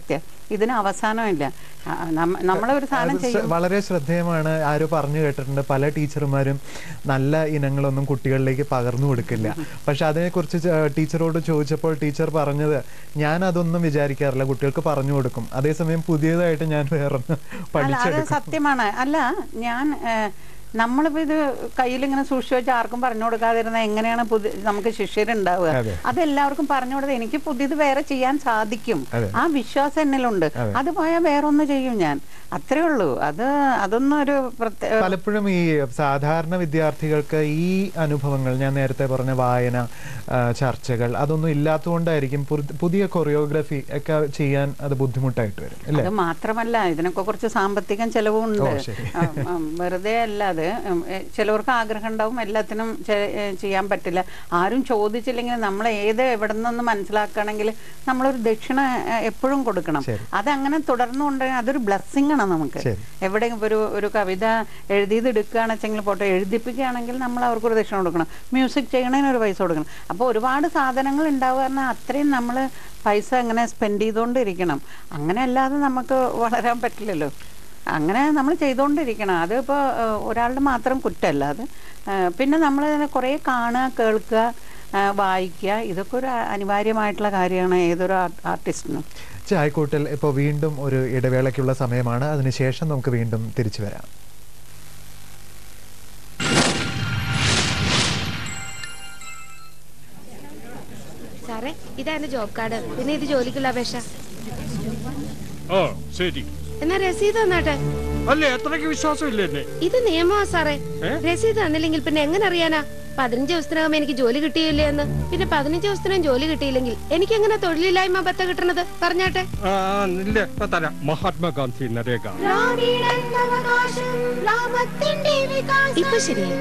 ഇതിന് അവസാനമില്ല ആ, നമ്മ- നമ്മളെ ഒരു സാധനം അത് ശ്ര- ചെയ്യും വളരെ ശ്രദ്ധേയമാണ് ആരോ പറഞ്ഞു കേട്ടിട്ടുണ്ട് പല ടീച്ചർമാരും നല്ല ഇനങ്ങളൊന്നും കുട്ടികളിലേക്ക് പകർന്നു കൊടുക്കില്ല പക്ഷെ അതിനെക്കുറിച്ച് ച- ടീച്ചറോട് ചോദിച്ചപ്പോൾ ടീച്ചർ പറഞ്ഞത് ഞാൻ അതൊന്നും വിചാരിക്കാറില്ല കുട്ടികൾക്ക് പറഞ്ഞു കൊടുക്കും അതേസമയം പുതിയതായിട്ട് ഞാൻ വേറൊന്ന് അല്ല അത് പഠിച്ചെടുക്കും സത്യമാണ് അല്ല ഞാൻ ഏഹ്, നമ്മളിപ്പോ ഇത് കയ്യിലിങ്ങനെ സൂക്ഷിച്ചു വെച്ച് ആർക്കും പറഞ്ഞു കൊടുക്കാതിരുന്ന എങ്ങനെയാണ് പുതിയ നമുക്ക് ശിഷ്യരുണ്ടാവുക അതെ. അത് എല്ലാവർക്കും പറഞ്ഞു കൊടുത്ത് എനിക്ക് പുതിയത് വേറെ ചെയ്യാൻ സാധിക്കും അതെ. ആ വിശ്വാസം എന്നിലുണ്ട് അതെ. അത് പോയാൽ വേറൊന്ന് ചെയ്യും ഞാൻ അത്രേ ഉള്ളൂ അത് അതൊന്നും ഒരു പ്രത്യേക പലപ്പോഴും ഈ സാധാരണ വിദ്യാർത്ഥികൾക്ക് ഈ അനുഭവങ്ങൾ ഞാൻ നേരത്തെ പറഞ്ഞ വായന ആ, ചർച്ചകൾ അതൊന്നും ഇല്ലാത്തതുകൊണ്ടായിരിക്കും പുറ- പുതിയ കൊറിയോഗ്രഫി ഒക്കെ ചെയ്യാൻ അത് ബുദ്ധിമുട്ടായിട്ട് വരും അല്ലേ അത് മാത്രമല്ല ഇതിനൊക്കെ കുറച്ച് സാമ്പത്തികം ചെലവുണ്ട് ഓ, ശരി. ഉം, ഉം, വെറുതെ അല്ല അത് ഉം, എ, ചിലവർക്ക് ആഗ്രഹം ഉണ്ടാവും എല്ലാത്തിനും ചെ- എ, ചെയ്യാൻ പറ്റില്ല ആരും ചോദിച്ചില്ലെങ്കിൽ നമ്മൾ ഏത് എവിടെ നിന്നൊന്ന് മനസ്സിലാക്കണമെങ്കിൽ നമ്മളൊരു ദക്ഷിണ എ, എപ്പോഴും കൊടുക്കണം അതങ്ങനെ തുടർന്നുകൊണ്ട് അതൊരു ബ്ലെസ്സിങ് ആണ് നമുക്ക് ശരി. എവിടെ ഒരു ഒരു കവിത എഴുതിയത് എടുക്കുകയാണെന്ന് വെച്ചെങ്കിൽ പോട്ടെ എഴുതിപ്പിക്കുകയാണെങ്കിൽ നമ്മൾ അവർക്കൊരു ദക്ഷിണ കൊടുക്കണം മ്യൂസിക് ചെയ്യണതിന് ഒരു പൈസ കൊടുക്കണം അപ്പോൾ ഒരുപാട് സാധനങ്ങൾ ഉണ്ടാവുക പറഞ്ഞാൽ അത്രയും നമ്മൾ പൈസ അങ്ങനെ സ്പെൻഡ് ചെയ്തുകൊണ്ടിരിക്കണം അങ്ങനെ അല്ലാതെ നമുക്ക് വളരാൻ പറ്റില്ലല്ലോ അങ്ങനെ നമ്മൾ ചെയ്തുകൊണ്ടിരിക്കണം അതിപ്പോൾ ഒരാളുടെ മാത്രം കുറ്റമല്ല അത് ഏഹ്, പിന്നെ നമ്മൾ കുറേ കാണുക കേൾക്കുക ഏഹ്, വായിക്കുക ഇതൊക്കെ ഒരു അനിവാര്യമായിട്ടുള്ള കാര്യമാണ് ഏതൊരു ആർ- ആർട്ടിസ്റ്റിനും ചായക്കൂട്ടിൽ ഇപ്പോൾ വീണ്ടും ഒരു ഇടവേളയ്ക്കുള്ള സമയമാണ് അതിനുശേഷം നമുക്ക് വീണ്ടും തിരിച്ചു വരാം സാറേ ഇതാ എന്റെ ജോബ് കാർഡ് പിന്നെ ഇത് ജോലിക്കുള്ള അപേക്ഷ ഓ ശരി എന്നാ രസീത് തന്നാട്ടെ അല്ലേ അത്രയ്ക്ക് വിശ്വാസമില്ല എന്നെ ഇത് നിയമമാ സാറേ ഏ? രസീത് തന്നില്ലെങ്കിൽ പിന്നെ എങ്ങനെ അറിയാനാ പതിനഞ്ച് ദിവസത്തിനകം എനിക്ക് ജോലി കിട്ടിയില്ലേ എന്ന് പിന്നെ പതിനഞ്ച് ദിവസത്തിനും ജോലി കിട്ടിയില്ലെങ്കിൽ എനിക്ക് എങ്ങനെ തൊഴിലില്ലായ്മ ബത്ത കിട്ടണത് പറഞ്ഞാട്ടെ ആ ഇല്ല ഇപ്പൊ തരാം മഹാത്മാഗാന്ധി നരേഗ ഇപ്പൊ ശരിയായി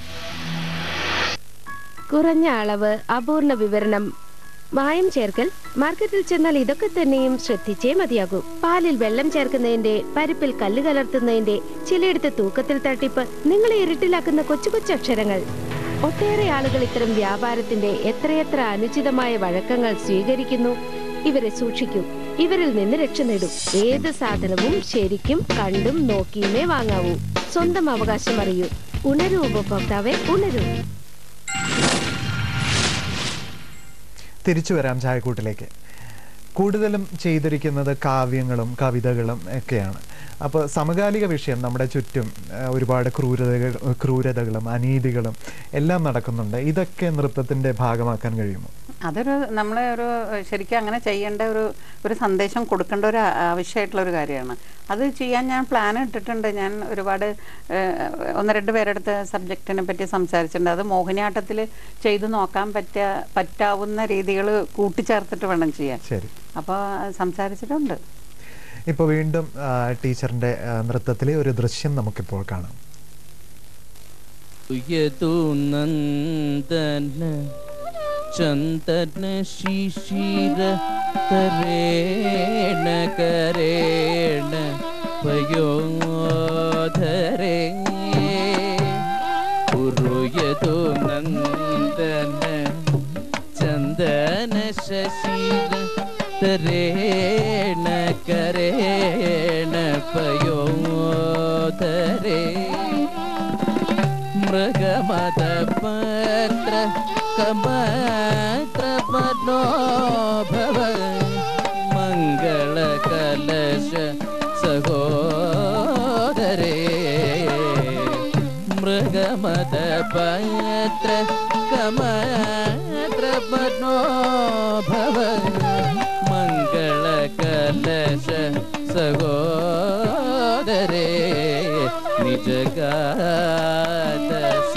കുറഞ്ഞ അളവ് അപൂർണ വിവരണം മായം ചേർക്കൽ മാർക്കറ്റിൽ ചെന്നാൽ ഇതൊക്കെ തന്നെയും ശ്രദ്ധിച്ചേ മതിയാകൂ പാലിൽ വെള്ളം ചേർക്കുന്നതിന്റെ പരിപ്പിൽ കല്ല് കലർത്തുന്നതിന്റെ ചിലയിടത്ത് തൂക്കത്തിൽ തട്ടിപ്പ് നിങ്ങളെ ഇരുട്ടിലാക്കുന്ന കൊച്ചു കൊച്ചു അക്ഷരങ്ങൾ ഒട്ടേറെ ആളുകൾ ഇത്തരം വ്യാപാരത്തിന്റെ എത്രയെത്ര അനുചിതമായ വഴക്കങ്ങൾ സ്വീകരിക്കുന്നു ഇവരെ സൂക്ഷിക്കൂ ഇവരിൽ നിന്ന് രക്ഷ നേടും ഏത് സാധനവും ശരിക്കും കണ്ടും നോക്കിയുമേ വാങ്ങാവൂ സ്വന്തം അവകാശം അറിയൂ ഉണരൂ ഉപഭോക്താവെ ഉണരൂ തിരിച്ചു വരാം ചായക്കൂട്ടിലേക്ക് കൂടുതലും ചെയ്തിരിക്കുന്നത് കാവ്യങ്ങളും കവിതകളും ഒക്കെയാണ് അപ്പോൾ സമകാലിക വിഷയം നമ്മുടെ ചുറ്റും ആ, ഒരുപാട് ക്രൂരതകൾ ക്രൂരതകളും അനീതികളും എല്ലാം നടക്കുന്നുണ്ട് ഇതൊക്കെ നൃത്തത്തിൻ്റെ ഭാഗമാക്കാൻ കഴിയുമോ അതൊരു നമ്മളെ ഒരു ശരിക്കും അങ്ങനെ ചെയ്യേണ്ട ഒരു ഒരു സന്ദേശം കൊടുക്കേണ്ട ഒരു ആ- ആവശ്യമായിട്ടുള്ള ഒരു കാര്യമാണ് അത് ചെയ്യാൻ ഞാൻ പ്ലാൻ ഇട്ടിട്ടുണ്ട് ഞാൻ ഒരുപാട് ഏഹ്, ഒന്ന് രണ്ട് പേരെടുത്ത് സബ്ജക്റ്റിനെ പറ്റി സംസാരിച്ചിട്ടുണ്ട് അത് മോഹിനിയാട്ടത്തിൽ ചെയ്തു നോക്കാൻ പറ്റ പറ്റാവുന്ന രീതികൾ കൂട്ടിച്ചേർത്തിട്ട് വേണം ചെയ്യാൻ ശരി അപ്പോൾ സംസാരിച്ചിട്ടുണ്ട് ഇപ്പോൾ വീണ്ടും ആ, ടീച്ചറിൻ്റെ ആ, നൃത്തത്തിലെ ഒരു ദൃശ്യം നമുക്കിപ്പോൾ കാണാം यदु नन्दन चन्दन शिशिर तरेण करेण पयोधरे कुरु यदु नन्दन चन्दन शशिर तरेण करेण पयोधरे मृगमदपत्र कमत्र मनोभव मङ्गलकलश सहोदरे मृगमदपत्र कमत्र मनोभव मङ्गलकलश सहोदरे निजगादस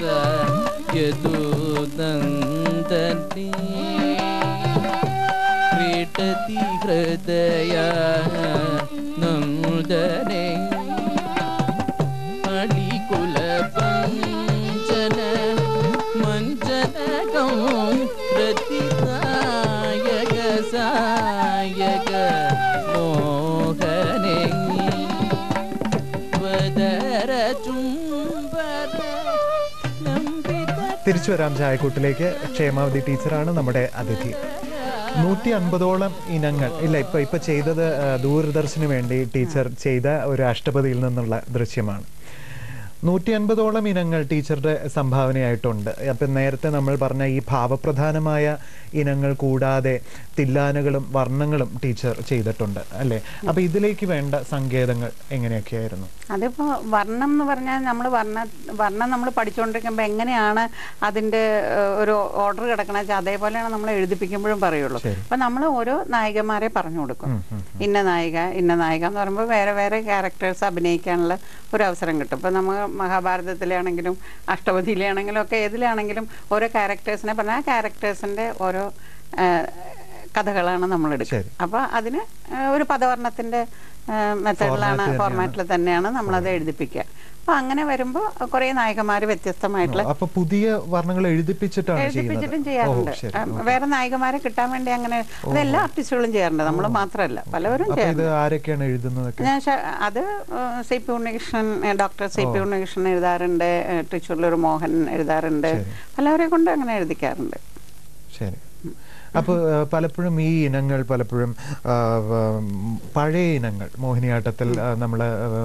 यदुनन्दनी क्रीडति हृदय नन्दने अणिकुलपञ्चन मञ्चनकं प्रतिनायक सायक मोहने വദര ചുംബര തിരിച്ചു വരാം ചായക്കൂട്ടിലേക്ക് ക്ഷേമാവതി ടീച്ചറാണ് നമ്മുടെ അതിഥി നൂറ്റി അൻപതോളം ഇനങ്ങൾ ഇല്ല ഇപ്പൊ ഇപ്പൊ ചെയ്തത് ആ, ദൂരദർശന് വേണ്ടി ടീച്ചർ ചെയ്ത ഒരു അഷ്ടപതിയിൽ നിന്നുള്ള ദൃശ്യമാണ് നൂറ്റി അൻപതോളം ഇനങ്ങൾ ടീച്ചറുടെ സംഭാവനയായിട്ടുണ്ട് അപ്പം നേരത്തെ നമ്മൾ പറഞ്ഞ ഈ ഭാവപ്രധാനമായ ഇനങ്ങൾ കൂടാതെ തില്ലാനകളും വർണ്ണങ്ങളും ടീച്ചർ ചെയ്തിട്ടുണ്ട് അല്ലേ അപ്പൊ ഇതിലേക്ക് വേണ്ട സങ്കേതങ്ങൾ എങ്ങനെയൊക്കെയായിരുന്നു അതിപ്പോ വർണ്ണം എന്ന് പറഞ്ഞാൽ നമ്മൾ വർണ്ണ വർണ്ണം നമ്മൾ പഠിച്ചുകൊണ്ടിരിക്കുമ്പോൾ എങ്ങനെയാണ് അതിന്റെ ഏഹ്, ഒരു ഓർഡർ കിടക്കണ വെച്ചാൽ അതേപോലെയാണ് നമ്മൾ എഴുതിപ്പിക്കുമ്പോഴും പറയുള്ളൂ ശരി. അപ്പൊ നമ്മൾ ഓരോ നായികമാരെ പറഞ്ഞു കൊടുക്കും ഉം, ഉം, ഇന്ന നായിക ഇന്ന നായിക എന്ന് പറയുമ്പോൾ വേറെ വേറെ ക്യാരക്ടേഴ്സ് അഭിനയിക്കാനുള്ള ഒരു അവസരം കിട്ടും ഇപ്പം നമ്മൾ മഹാഭാരതത്തിലാണെങ്കിലും അഷ്ടപതിയിലാണെങ്കിലും ഒക്കെ ഏതിലാണെങ്കിലും ഓരോ ക്യാരക്ടേഴ്സിനെ പറഞ്ഞാൽ ആ ക്യാരക്ടേഴ്സിൻ്റെ ഓരോ ആ, കഥകളാണ് നമ്മൾ എടുക്കുക അപ്പോൾ അതിന് ആ, ഒരു പദവർണ്ണത്തിൻ്റെ മെത്തേഡിലാണ് Format ഫോർമാറ്റിൽ തന്നെയാണ് നമ്മളത് എഴുതിപ്പിക്കുക അപ്പോൾ അങ്ങനെ വരുമ്പോൾ കുറേ നായികമാർ വ്യത്യസ്തമായിട്ടുള്ള അപ്പൊ പുതിയ വർണ്ണങ്ങൾ എഴുതിപ്പിച്ചിട്ടാണ് എഴുതിപ്പിച്ചിട്ടും ചെയ്യുന്നത് ഓ, ചെയ്യാറുണ്ട് ശരി. ആ, വേറെ നായികമാരെ കിട്ടാൻ വേണ്ടി അങ്ങനെ അതെല്ലാ ആർട്ടിസ്റ്റുകളും ചെയ്യാറുണ്ട് നമ്മൾ മാത്രമല്ല പലവരും അപ്പൊ ഇത് ചെയ്യാറുണ്ട് ആരൊക്കെയാണ് എഴുതുന്നതൊക്കെ ഞാൻ ശ- അത് സി പി ഉണ്ണികൃഷ്ണൻ ഏ, ഡോക്ടർ സി പി ഉണ്ണികൃഷ്ണൻ എഴുതാറുണ്ട് ഏ, തൃശ്ശൂരിലൊരു മോഹൻ എഴുതാറുണ്ട് പലവരെ കൊണ്ട് അങ്ങനെ എഴുതിക്കാറുണ്ട് ശരി അപ്പോൾ പലപ്പോഴും ഈ ഇനങ്ങൾ പലപ്പോഴും ആ, വ- പഴയ ഇനങ്ങൾ മോഹിനിയാട്ടത്തിൽ നമ്മൾ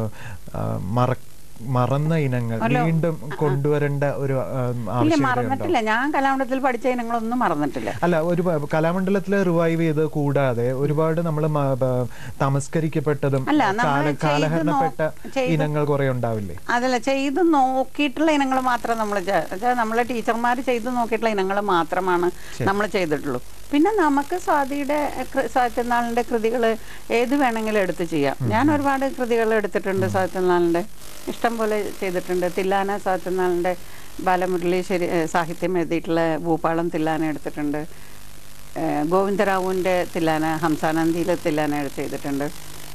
മറ മറന്ന ഇനങ്ങൾ അല്ല, വീണ്ടും കൊണ്ടുവരേണ്ട ഒരു ആ, ഇല്ല ആവശ്യകതയുണ്ടോ മറന്നിട്ടില്ല ഞാൻ കലാമണ്ഡലത്തിൽ പഠിച്ച ഇനങ്ങളൊന്നും മറന്നിട്ടില്ല അല്ല ഒരു പ- കലാമണ്ഡലത്തിലെ റിവൈവ് ചെയ്ത് കൂടാതെ ഒരുപാട് നമ്മൾ തമസ്കരിക്കപ്പെട്ടതും അല്ല, നമ്മള് കാല- ചെയ്ത് കാലഹരണപ്പെട്ട നോ- ചെയ്ത് ഇനങ്ങൾ കുറെ ഉണ്ടാവില്ലേ അതല്ല ചെയ്ത് നോക്കിയിട്ടുള്ള ഇനങ്ങൾ മാത്രം നമ്മൾ നമ്മളെ ടീച്ചർമാർ ചെയ്ത് നോക്കിയിട്ടുള്ള ഇനങ്ങൾ മാത്രമാണ് ശരി. നമ്മൾ ചെയ്തിട്ടുള്ളൂ പിന്നെ നമുക്ക് സ്വാതിയുടെ കൃ- സ്വാതിനാളിന്റെ കൃതികൾ ഏത് വേണമെങ്കിലും എടുത്ത് ചെയ്യാം ഞാൻ ഒരുപാട് കൃതികൾ എടുത്തിട്ടുണ്ട് സ്വാതിനാളിന്റെ ഇഷ്ടം പോലെ ചെയ്തിട്ടുണ്ട് തില്ലാന സ്വാതിനാളിന്റെ ബാലമുരളീശ്വരി ഏഹ് സാഹിത്യം എഴുതിയിട്ടുള്ള ഭൂപാളം തില്ലാന എടുത്തിട്ടുണ്ട് ഏഹ് ഗോവിന്ദറാവുവിൻ്റെ തില്ലാന ഹംസാനന്ദിയിലെ തില്ലാന ചെയ്തിട്ടുണ്ട്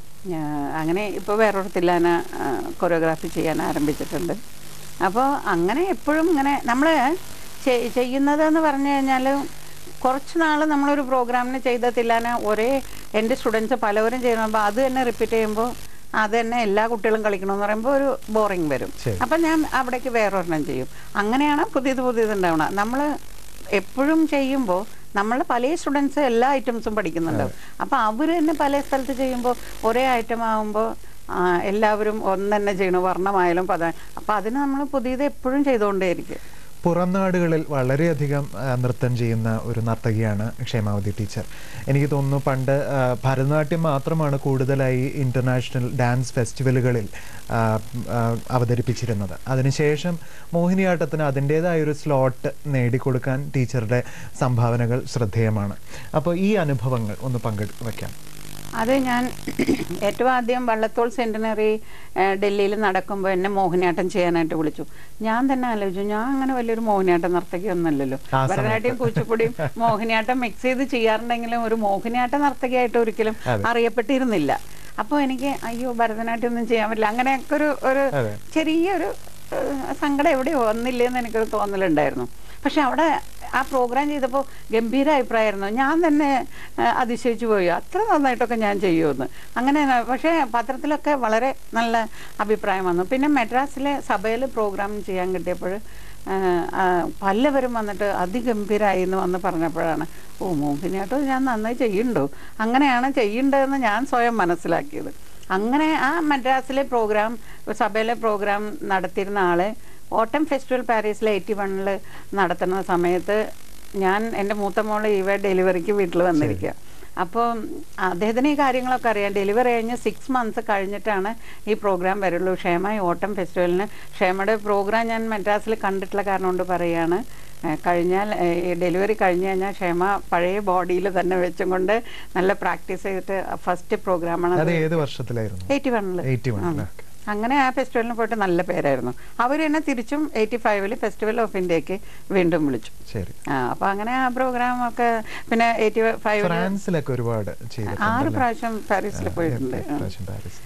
ഞാ- അങ്ങനെ ഇപ്പോൾ വേറൊരു തില്ലാന കൊറിയോഗ്രാഫി ചെയ്യാൻ ആരംഭിച്ചിട്ടുണ്ട് അപ്പോൾ അങ്ങനെ എപ്പോഴും ഇങ്ങനെ നമ്മൾ ചെയ്യുന്നതെന്ന് പറഞ്ഞു കഴിഞ്ഞാൽ കുറച്ച് നാൾ നമ്മളൊരു പ്രോഗ്രാമിന് ചെയ്ത തില്ലാന ഒരേ എൻ്റെ സ്റ്റുഡൻസ് പലവരും ചെയ്യുമ്പോൾ അത് തന്നെ റിപ്പീറ്റ് ചെയ്യുമ്പോൾ അത് തന്നെ എല്ലാ കുട്ടികളും കളിക്കണമെന്ന് പറയുമ്പോൾ ഒരു ബോറിങ് വരും ശരി. അപ്പം ഞാൻ അവിടേക്ക് വേറൊരെണ്ണം ചെയ്യും അങ്ങനെയാണ് പുതിയത് പുതിയത് ഉണ്ടാവണം നമ്മൾ എപ്പോഴും ചെയ്യുമ്പോൾ നമ്മൾ പല സ്റ്റുഡൻസ് എല്ലാ ഐറ്റംസും പഠിക്കുന്നുണ്ടാവും അപ്പോൾ അവർ തന്നെ പല സ്ഥലത്ത് ചെയ്യുമ്പോൾ ഒരേ ഐറ്റം ആകുമ്പോൾ എല്ലാവരും ഒന്ന് തന്നെ ചെയ്യണം വർണ്ണമായാലും പദ അപ്പോൾ അതിന് നമ്മൾ പുതിയത് എപ്പോഴും ചെയ്തുകൊണ്ടേയിരിക്കും പുറം നാടുകളിൽ വളരെയധികം ആ, നൃത്തം ചെയ്യുന്ന ഒരു നർത്തകിയാണ് ക്ഷേമാവതി ടീച്ചർ എനിക്ക് തോന്നുന്നു പണ്ട് ആ, ഭരതനാട്യം മാത്രമാണ് കൂടുതലായി ഇന്റർനാഷണൽ ഡാൻസ് ഫെസ്റ്റിവലുകളിൽ ആ, ആ, അവതരിപ്പിച്ചിരുന്നത് അതിനുശേഷം മോഹിനിയാട്ടത്തിന് അതിൻ്റെതായ ഒരു സ്ലോട്ട് നേടിക്കൊടുക്കാൻ ടീച്ചറുടെ സംഭാവനകൾ ശ്രദ്ധേയമാണ് അപ്പോൾ ഈ അനുഭവങ്ങൾ ഒന്ന് പങ്കുവയ്ക്കാം അത് ഞാൻ ഏറ്റവും ആദ്യം വള്ളത്തോൾ സെന്റിനറി ഡൽഹിയിൽ നടക്കുമ്പോൾ എന്നെ മോഹിനിയാട്ടം ചെയ്യാനായിട്ട് വിളിച്ചു ഞാൻ തന്നെ ആലോചിച്ചു ഞാൻ അങ്ങനെ വലിയൊരു മോഹിനിയാട്ടം നർത്തകിയൊന്നുമല്ലല്ലോ ആ സമയത്ത്. ഭരതനാട്യം കുച്ചിപ്പുടിയും മോഹിനിയാട്ടം മിക്സ് ചെയ്ത് ചെയ്യാറുണ്ടെങ്കിലും ഒരു മോഹിനിയാട്ട നർത്തകിയായിട്ട് ഒരിക്കലും അതെ. അറിയപ്പെട്ടിരുന്നില്ല അപ്പോൾ എനിക്ക് അയ്യോ ഭരതനാട്യം ഒന്നും ചെയ്യാൻ പറ്റില്ല അങ്ങനെയൊക്കെ ഒരു ഒരു അതെ. ചെറിയൊരു ഏഹ്, സങ്കടം എവിടെയോ വന്നില്ലെന്ന് എനിക്കൊരു തോന്നലുണ്ടായിരുന്നു പക്ഷെ അവിടെ ആ പ്രോഗ്രാം ചെയ്തപ്പോൾ ഗംഭീര അഭിപ്രായമായിരുന്നു ഞാൻ തന്നെ ഏഹ്, അതിശയിച്ചു പോയി അത്ര നന്നായിട്ടൊക്കെ ഞാൻ ചെയ്യുമെന്ന് അങ്ങനെ പക്ഷേ പത്രത്തിലൊക്കെ വളരെ നല്ല അഭിപ്രായം വന്നു പിന്നെ മെഡ്രാസിലെ സഭയിൽ പ്രോഗ്രാം ചെയ്യാൻ കിട്ടിയപ്പോൾ ഏഹ്, ആ, പലവരും വന്നിട്ട് അതിഗംഭീരായി എന്ന് വന്ന് പറഞ്ഞപ്പോഴാണ് ഓ മോഹിനിയാട്ടം ഞാൻ നന്നായി ചെയ്യുന്നുണ്ടോ അങ്ങനെയാണ് ചെയ്യേണ്ടതെന്ന് ഞാൻ സ്വയം മനസ്സിലാക്കിയത് അങ്ങനെ ആ മദ്രാസിലെ പ്രോഗ്രാം സഭയിലെ പ്രോഗ്രാം നടത്തിയിരുന്ന ആള് ഓട്ടം ഫെസ്റ്റിവൽ പാരീസിൽ എയ്റ്റി വണ്ണിൽ നടത്തുന്ന സമയത്ത് ഞാൻ എൻ്റെ മൂത്ത മോള് ഇവ ഡെലിവറിക്ക് വീട്ടിൽ വന്നിരിക്കുക അപ്പോൾ അദ്ദേഹത്തിന് ഈ കാര്യങ്ങളൊക്കെ അറിയാം ഡെലിവറി കഴിഞ്ഞ് സിക്സ് മന്ത്സ് കഴിഞ്ഞിട്ടാണ് ഈ പ്രോഗ്രാം വരുള്ളൂ ക്ഷേമ ഈ ഓട്ടം ഫെസ്റ്റിവലിന് ക്ഷേമയുടെ പ്രോഗ്രാം ഞാൻ മദ്രാസിൽ കണ്ടിട്ടുള്ള കാരണം കൊണ്ട് പറയുകയാണ് ഏഹ് കഴിഞ്ഞാൽ ഏഹ് ഈ ഡെലിവറി കഴിഞ്ഞ് കഴിഞ്ഞാൽ ക്ഷേമ പഴയ ബോഡിയിൽ തന്നെ വെച്ചും കൊണ്ട് നല്ല പ്രാക്ടീസ് ചെയ്തിട്ട് ഫസ്റ്റ് പ്രോഗ്രാമാണ് അത് ഏത് വർഷത്തിലായിരുന്നു എയ്റ്റി വണ്ണിൽ എയ്റ്റി വൺ അങ്ങനെ ആ ഫെസ്റ്റിവലിന് പോയിട്ട് നല്ല പേരായിരുന്നു അവർ തന്നെ തിരിച്ചും എയ്റ്റി ഫൈവില് ഫെസ്റ്റിവൽ ഓഫ് ഇന്ത്യക്ക് വീണ്ടും വിളിച്ചു ശരി ആ അപ്പൊ അങ്ങനെ ആ പ്രോഗ്രാം ഒക്കെ പിന്നെ എയ്റ്റി ഫൈവില് ഫ്രാൻസിലൊക്കെ ഒരുപാട് ആറ് ചെയ്തിട്ടുണ്ടല്ലേ? പ്രാവശ്യം പാരീസിൽ ആ, പോയിട്ടുണ്ട് എട്ട് പ്രാവശ്യം പാരീസിൽ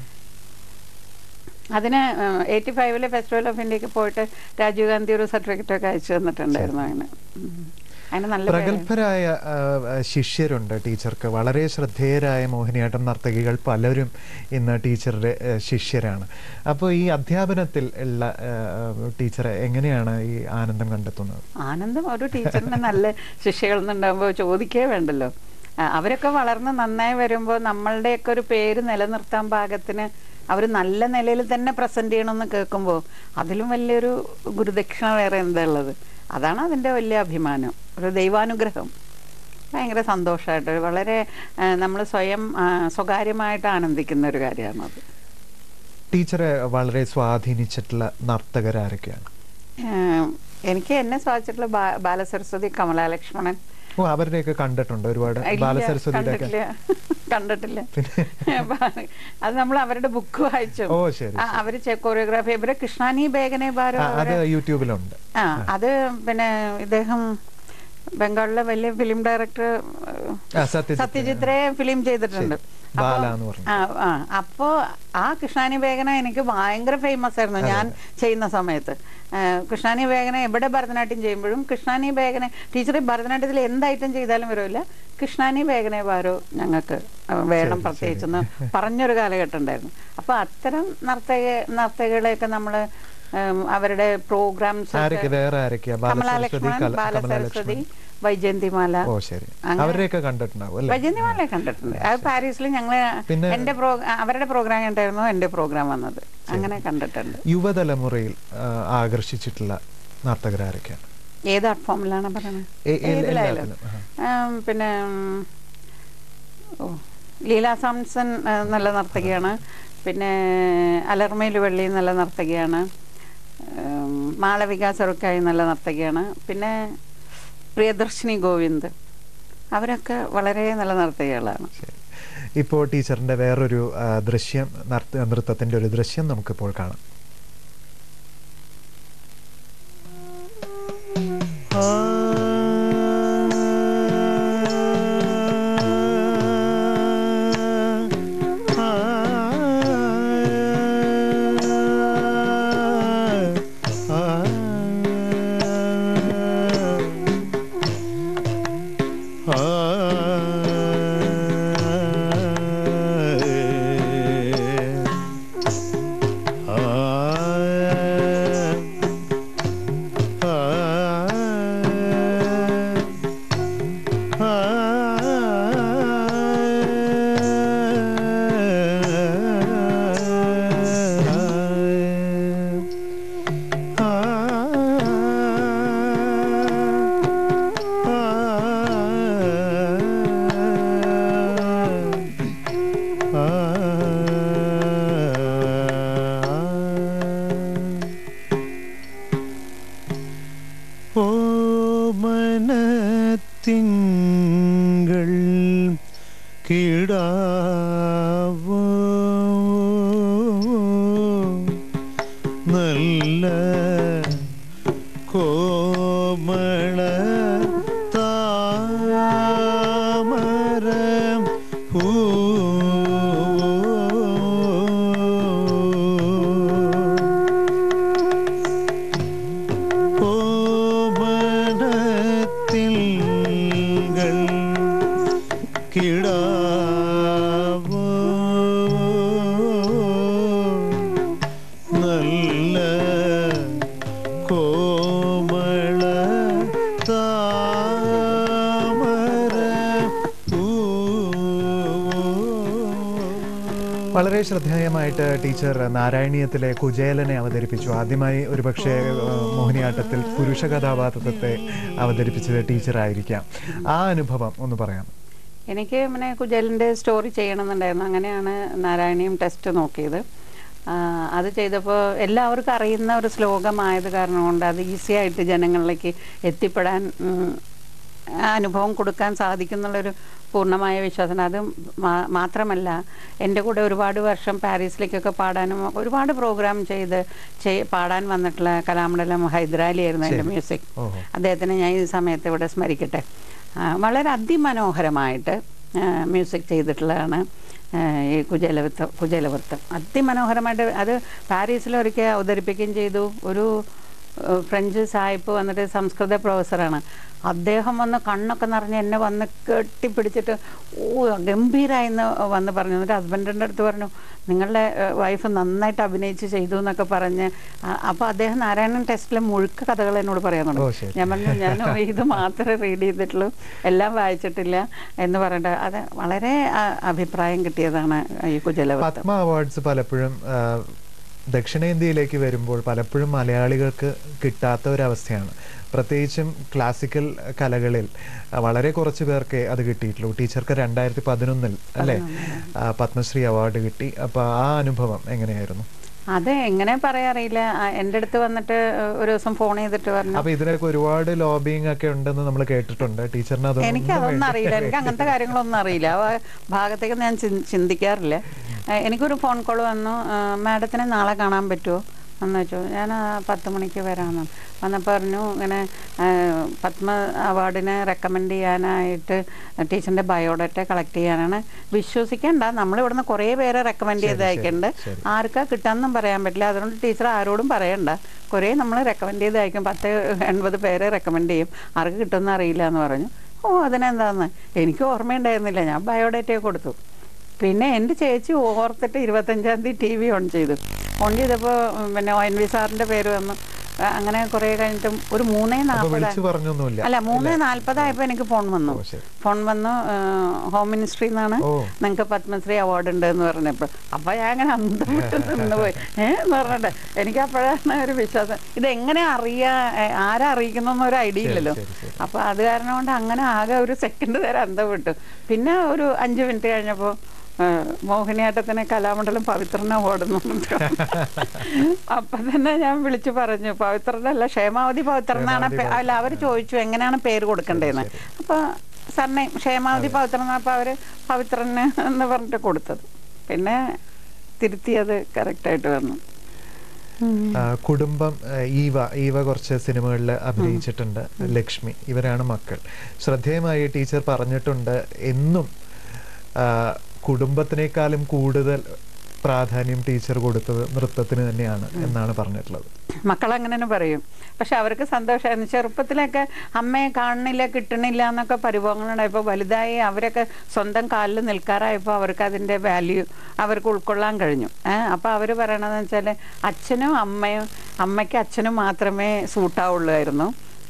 അതിന് എയ്റ്റി ഫൈവില് ഫെസ്റ്റിവൽ ഓഫ് ഇന്ത്യക്ക് പോയിട്ട് രാജീവ് ഗാന്ധി ഒരു സർട്ടിഫിക്കറ്റ് ഒക്കെ അയച്ചു തന്നിട്ടുണ്ടായിരുന്നു അങ്ങനെ ഉം. അതിന് നല്ല പേര്. പ്രഗത്ഭരായ ആ, ആ, ശിഷ്യരുണ്ട് ടീച്ചർക്ക് വളരെ ശ്രദ്ധേയരായ മോഹിനിയാട്ടം നർത്തകികൾ പലരും ഇന്ന് ടീച്ചറുടെ ആ, ശിഷ്യരാണ് അപ്പോൾ ഈ അധ്യാപനത്തിൽ ഉള്ള ടീച്ചറെ എങ്ങനെയാണ് ഈ ആനന്ദം കണ്ടെത്തുന്നത് ആനന്ദം ഒരു ടീച്ചറിന് നല്ല ശിക്ഷകൾ ഉണ്ടാകുമ്പോൾ ചോദിക്കേ വേണ്ടല്ലോ ആ, അവരൊക്കെ വളർന്ന് നന്നായി വരുമ്പോൾ നമ്മളുടെയൊക്കെ ഒരു പേര് നിലനിർത്താൻ പാകത്തിന് അവർ നല്ല നിലയിൽ തന്നെ പ്രസന്റ് ചെയ്യണമെന്ന് കേൾക്കുമ്പോൾ അതിലും വലിയൊരു ഗുരുദക്ഷിണ വേറെ എന്താ ഉള്ളത് അതാണ് അതിൻ്റെ വലിയ അഭിമാനം ഒരു ദൈവാനുഗ്രഹം ഭയങ്കര സന്തോഷമായിട്ട് വളരെ നമ്മൾ സ്വയം ആ, സ്വകാര്യമായിട്ട് ആനന്ദിക്കുന്ന ഒരു കാര്യമാണത് ടീച്ചറെ വളരെ സ്വാധീനിച്ചിട്ടുള്ള നർത്തകരാരൊക്കെയാണ് ഏം, എനിക്ക് എന്നെ സ്വാധിച്ചിട്ടുള്ള ബാ- ബാലസരസ്വതി കമലാലക്ഷ്മണൻ ഓ അവരുടെയൊക്കെ കണ്ടിട്ടുണ്ട് ഒരുപാട് ഇല്ല, ബാലസരസ്വതിയുടെ ഒക്കെ കണ്ടിട്ടില്ല കണ്ടിട്ടില്ല അത് നമ്മൾ അവരുടെ ബുക്ക് വായിച്ചു ഓ, ശരി, ആ, അവര് കൊറിയോഗ്രാഫി ഇവര് കൃഷ്ണാനി ബേഗനെ ബാരോ ആ, അത് അവരെ- യൂട്യൂബിലുണ്ട് ആ അത് പിന്നെ ഇദ്ദേഹം ബംഗാളിലെ വലിയ ഫിലിം ഡയറക്ടർ ആ, സത്യജിത്ത്. സത്യജിത് റേ ഫിലിം ചെയ്തിട്ടുണ്ട് അപ്പോ- ബാല എന്ന് പറഞ്ഞു ആ ആ അപ്പോ ആ കൃഷ്ണാനി വേഗന എനിക്ക് ഭയങ്കര ഫേമസ് ആയിരുന്നു ഞാൻ ചെയ്യുന്ന സമയത്ത് ആ, കൃഷ്ണാനി വേഗന എവിടെ ഭരതനാട്യം ചെയ്യുമ്പോഴും കൃഷ്ണാനി വേഗന ടീച്ചർ ഭരതനാട്യത്തിൽ എന്ത് ഐറ്റം ചെയ്താലും വരില്ല കൃഷ്ണാനി വേഗനെ വാരോ ഞങ്ങൾക്ക് ആ, വേണം ശരി, പ്രത്യേകിച്ചെന്ന് പറഞ്ഞൊരു കാലഘട്ടം ഉണ്ടായിരുന്നു അപ്പൊ അത്തരം നർത്തക നർത്തകികളെയൊക്കെ നമ്മള് ഉം, അവരുടെ പ്രോഗ്രാംസ് ആരൊക്കെ വേറെ ആരൊക്കെയാ ബാലസരസ്വതി കമലാലക്ഷ്മൺ കല- ബാലസരസ്വതി കമലാലക്ഷ്മൺ വൈജയന്തിമാല ഓ ശരി അങ്ങനെ- അവരെയൊക്കെ കണ്ടിട്ടുണ്ടാവും അല്ലേ വൈജയന്തിമാലയെ കണ്ടിട്ടുണ്ട് അത് പാരീസിൽ ഞങ്ങള് പിന്നെ- എന്റെ പ്രോ അവരുടെ പ്രോഗ്രാം ഉണ്ടായിരുന്നു എന്റെ പ്രോഗ്രാം വന്നത് അങ്ങനെ കണ്ടിട്ടുണ്ട് യുവതലമുറയിൽ ആ, ആകർഷിച്ചിട്ടുള്ള നർത്തകരാരൊക്കെയാണ് ഏത് ആർട്ട് ഫോമിലാണ് പറയുന്നത് ഏ- ഏ- ഏതിലായാലും എല്ലാത്തിലും, ഉം, പിന്നെ ഉം, ഓ ലീല സാംസൺ ആ, നല്ല നർത്തകിയാണ് പിന്നെ അലർമയിൽ വെള്ളി നല്ല നർത്തകിയാണ് ഉം, മാളവിക ചെറുക്കായി നല്ല നർത്തകിയാണ് പിന്നെ പ്രിയദർശിനി ഗോവിന്ദ് അവരൊക്കെ വളരെ നല്ല നർത്തകികളാണ് ഇപ്പോൾ ടീച്ചറിന്റെ വേറൊരു ആ, ദൃശ്യം നർത്ത നൃത്തത്തിന്റെ ഒരു ദൃശ്യം നമുക്കിപ്പോൾ കാണാം ഓമനത്തിങ്കൾ കിടാവോ നല്ല കോമള താമരം ഓമനത്തിങ്കൾ കിടാവോ നല്ല കോമള താമര വളരെ ശ്രദ്ധേയമായിട്ട് ടീച്ചർ നാരായണീയത്തിലെ കുചേലനെ അവതരിപ്പിച്ചു ആദ്യമായി ഒരുപക്ഷെ ആ, മോഹിനിയാട്ടത്തിൽ പുരുഷ കഥാപാത്രത്തെ അവതരിപ്പിച്ചത് ടീച്ചറായിരിക്കാം ആ അനുഭവം ഒന്ന് പറയാം എനിക്ക് പിന്നെ കുജലിൻ്റെ സ്റ്റോറി ചെയ്യണമെന്നുണ്ടായിരുന്നു അങ്ങനെയാണ് നാരായണിയും ടെസ്റ്റ് നോക്കിയത് ആ, അത് ചെയ്തപ്പോൾ എല്ലാവർക്കും അറിയുന്ന ഒരു ശ്ലോകമായത് കാരണം കൊണ്ട് അത് ഈസി ആയിട്ട് ജനങ്ങളിലേക്ക് എത്തിപ്പെടാൻ ഉം, ആ അനുഭവം കൊടുക്കാൻ സാധിക്കുന്നുള്ളൊരു പൂർണ്ണമായ വിശ്വാസം അത് മാ- മാത്രമല്ല എൻ്റെ കൂടെ ഒരുപാട് വർഷം പാരീസിലേക്കൊക്കെ പാടാനും ഒരുപാട് പ്രോഗ്രാം ചെയ്ത് ചെയ്- പാടാൻ വന്നിട്ടുള്ള കലാമണ്ഡലം ഹൈദരാലി ആയിരുന്നു എൻ്റെ ശരി. മ്യൂസിക് ഓഹോ. അദ്ദേഹത്തിനെ ഞാൻ ഈ സമയത്ത് ഇവിടെ സ്മരിക്കട്ടെ ആ, വളരെ അതിമനോഹരമായിട്ട് ആ, മ്യൂസിക് ചെയ്തിട്ടുള്ളതാണ് ആ, ഈ കുചേലവൃത്തം കുചേലവൃത്തം അതിമനോഹരമായിട്ട് അത് പാരീസിൽ ഒരിക്കൽ അവതരിപ്പിക്കുകയും ചെയ്തു ഒരു ഏഹ്, ഫ്രഞ്ച് സായിപ്പ് വന്നിട്ട് സംസ്കൃത പ്രൊഫസറാണ് അദ്ദേഹം വന്ന് കണ്ണൊക്കെ നിറഞ്ഞ് എന്നെ വന്ന് കെട്ടിപ്പിടിച്ചിട്ട് ഓ ഗംഭീരായി എന്ന് വന്ന് പറഞ്ഞു എന്നിട്ട് ഹസ്ബൻഡിൻ്റെ അടുത്ത് പറഞ്ഞു നിങ്ങളുടെ വൈഫ് നന്നായിട്ട് അഭിനയിച്ച് ചെയ്തു എന്നൊക്കെ പറഞ്ഞ് അപ്പോൾ അദ്ദേഹം നാരായണൻ ടെസ്റ്റിലെ മുഴുക്ക കഥകൾ എന്നോട് പറയാൻ ഓ, തുടങ്ങി ശരി. ഞാൻ പറഞ്ഞു ഞാൻ ഇത് മാത്രമേ റീഡ് ചെയ്തിട്ടുള്ളൂ എല്ലാം വായിച്ചിട്ടില്ല എന്ന് പറഞ്ഞിട്ട് അത് വളരെ ആ, അഭിപ്രായം കിട്ടിയതാണ് ഈ കുജലവൃത്തം പത്മ അവാർഡ്സ് പലപ്പോഴും ആ, ദക്ഷിണേന്ത്യയിലേക്ക് വരുമ്പോൾ പലപ്പോഴും മലയാളികൾക്ക് കിട്ടാത്ത ഒരവസ്ഥയാണ് പ്രത്യേകിച്ചും ക്ലാസിക്കൽ കലകളിൽ ആ, വളരെ കുറച്ച് പേർക്ക് അത് കിട്ടിയിട്ടുള്ളൂ ടീച്ചർക്ക് രണ്ടായിരത്തി പതിനൊന്നിൽ അല്ലേ ആ, പത്മശ്രീ അവാർഡ് കിട്ടി അപ്പോൾ ആ അനുഭവം എങ്ങനെയായിരുന്നു അത് എങ്ങനെ പറയാറിയില്ല ആ, എൻ്റെ അടുത്ത് വന്നിട്ട് ഒരു ദിവസം ഫോൺ ചെയ്തിട്ട് പറഞ്ഞു അപ്പൊ ഇതിനൊക്കെ ഒരുപാട് ലോബിങ് ഒക്കെ ഉണ്ടെന്ന് നമ്മൾ കേട്ടിട്ടുണ്ട് ടീച്ചറിന് അതൊന്നും എനിക്ക് അതൊന്നും വേണ്ടി- അറിയില്ല എനിക്ക് അങ്ങനത്തെ കാര്യങ്ങളൊന്നും അറിയില്ല ആ ഭാഗത്തേക്ക് ഞാൻ ചിൻ- ചിന്തിക്കാറില്ല ഏഹ് എനിക്കൊരു ഫോൺ കോൾ വന്നു ഏഹ് മാഡത്തിനെ നാളെ കാണാൻ പറ്റുമോ എന്ന് വെച്ചു ഞാൻ ആ പത്ത് മണിക്ക് വരാമെന്ന് വന്നപ്പോൾ പറഞ്ഞു ഇങ്ങനെ ഏഹ് പത്മ അവാർഡിനെ റെക്കമെൻഡ് ചെയ്യാനായിട്ട് ടീച്ചറിൻ്റെ ബയോഡാറ്റ കളക്ട് ചെയ്യാനാണ് വിശ്വസിക്കണ്ട നമ്മളിവിടുന്ന് കുറേ പേരെ റെക്കമെൻഡ് ചെയ്ത് അയക്കുന്നുണ്ട് ആർക്കാ കിട്ടാമെന്നും പറയാൻ പറ്റില്ല അതുകൊണ്ട് ടീച്ചർ ആരോടും പറയണ്ട കുറേ നമ്മൾ റെക്കമെൻഡ് ചെയ്ത് അയക്കും പത്ത് എൺപത് പേരെ റെക്കമെൻഡ് ചെയ്യും ആർക്ക് കിട്ടുമെന്ന് അറിയില്ല എന്ന് പറഞ്ഞു ഓ അതിനെന്താന്ന് എനിക്ക് ഓർമ്മയുണ്ടായിരുന്നില്ല ഞാൻ ബയോഡാറ്റയെ കൊടുത്തു പിന്നെ എൻ്റെ ചേച്ചി ഓർത്തിട്ട് ഇരുപത്തഞ്ചാം തീയതി ടി വി ഓൺ ചെയ്തു ഓൺ ചെയ്തപ്പോൾ പിന്നെ ഒ എൻ വി സാറിൻ്റെ പേര് വന്നു ആ, അങ്ങനെ കുറേ കഴിഞ്ഞിട്ടും ഒരു മൂന്നേ അപ്പൊ വിളിച്ചു നാൽപ്പത് പറഞ്ഞൊന്നുമില്ല അല്ല മൂന്ന് നാൽപ്പതായപ്പോൾ എനിക്ക് ഫോൺ വന്നു ഫോൺ വന്നു ആ, ഹോം മിനിസ്ട്രിയിൽ നിന്നാണ് ഓ. നിങ്ങൾക്ക് പത്മശ്രീ അവാർഡ് ഉണ്ട് എന്ന് പറഞ്ഞപ്പോൾ അപ്പോൾ ഞാൻ അങ്ങനെ അന്തം വിട്ട് നിന്ന് പോയി ഏ എന്ന് പറഞ്ഞിട്ട് എനിക്ക് അപ്പോഴാണ് ഒരു വിശ്വാസം ഇത് എങ്ങനെ അറിയാ ഏ, ആരാ അറിയിക്കുന്നൊന്നും ഒരു ഐഡിയ ഇല്ലല്ലോ അപ്പോൾ അത് കാരണം കൊണ്ട് അങ്ങനെ ആകെ ഒരു സെക്കൻഡ് നേരം അന്തം വിട്ടു പിന്നെ ഒരു അഞ്ച് മിനിറ്റ് കഴിഞ്ഞപ്പോൾ മോഹിനിയാട്ടത്തിന് കലാമണ്ഡലം പവിത്രനെ ഓടുന്നു അപ്പൊ തന്നെ ഞാൻ വിളിച്ചു പറഞ്ഞു പവിത്രനല്ല ക്ഷേമാവതി പവിത്രൻ എന്നാണ് പേ- അല്ല അവർ ചോദിച്ചു എങ്ങനെയാണ് പേര് കൊടുക്കേണ്ടതെന്ന് അപ്പൊ സർനെയിം ക്ഷേമാവതി പവിത്രൻ അപ്പൊ അവര് പവിത്രന് എന്ന് പറഞ്ഞിട്ട് കൊടുത്തത് പിന്നെ തിരുത്തിയത് കറക്റ്റായിട്ട് വന്നു ആ, കുടുംബം ആ, ഈവ ഈവ കുറച്ച് സിനിമകളിൽ അഭിനയിച്ചിട്ടുണ്ട് ലക്ഷ്മി ഇവരാണ് മക്കൾ ശ്രദ്ധേയമായി ടീച്ചർ പറഞ്ഞിട്ടുണ്ട് എന്നും ആ, കുടുംബത്തിനേക്കാളും കൂടുതൽ പ്രാധാന്യം ടീച്ചർ കൊടുത്തത് നൃത്തത്തിന് തന്നെയാണ് എന്നാണ് പറഞ്ഞിട്ടുള്ളത് മക്കൾ അങ്ങനെ തന്നെ പറയും പക്ഷെ അവർക്ക് സന്തോഷമായിരുന്നു ചെറുപ്പത്തിലൊക്കെ അമ്മയെ കാണുന്നില്ല കിട്ടണില്ല എന്നൊക്കെ പരിഭവങ്ങളുണ്ടായപ്പോൾ വലുതായി അവരൊക്കെ സ്വന്തം കാലിൽ നിൽക്കാറായപ്പോൾ അവർക്ക് അതിൻ്റെ വാല്യൂ അവർക്ക് ഉൾക്കൊള്ളാൻ കഴിഞ്ഞു ഏഹ് അപ്പോൾ അവർ പറയണതെന്ന് വെച്ചാൽ അച്ഛനും അമ്മയും അമ്മയ്ക്ക് അച്ഛനും മാത്രമേ സൂട്ടാവുള്ളായിരുന്നു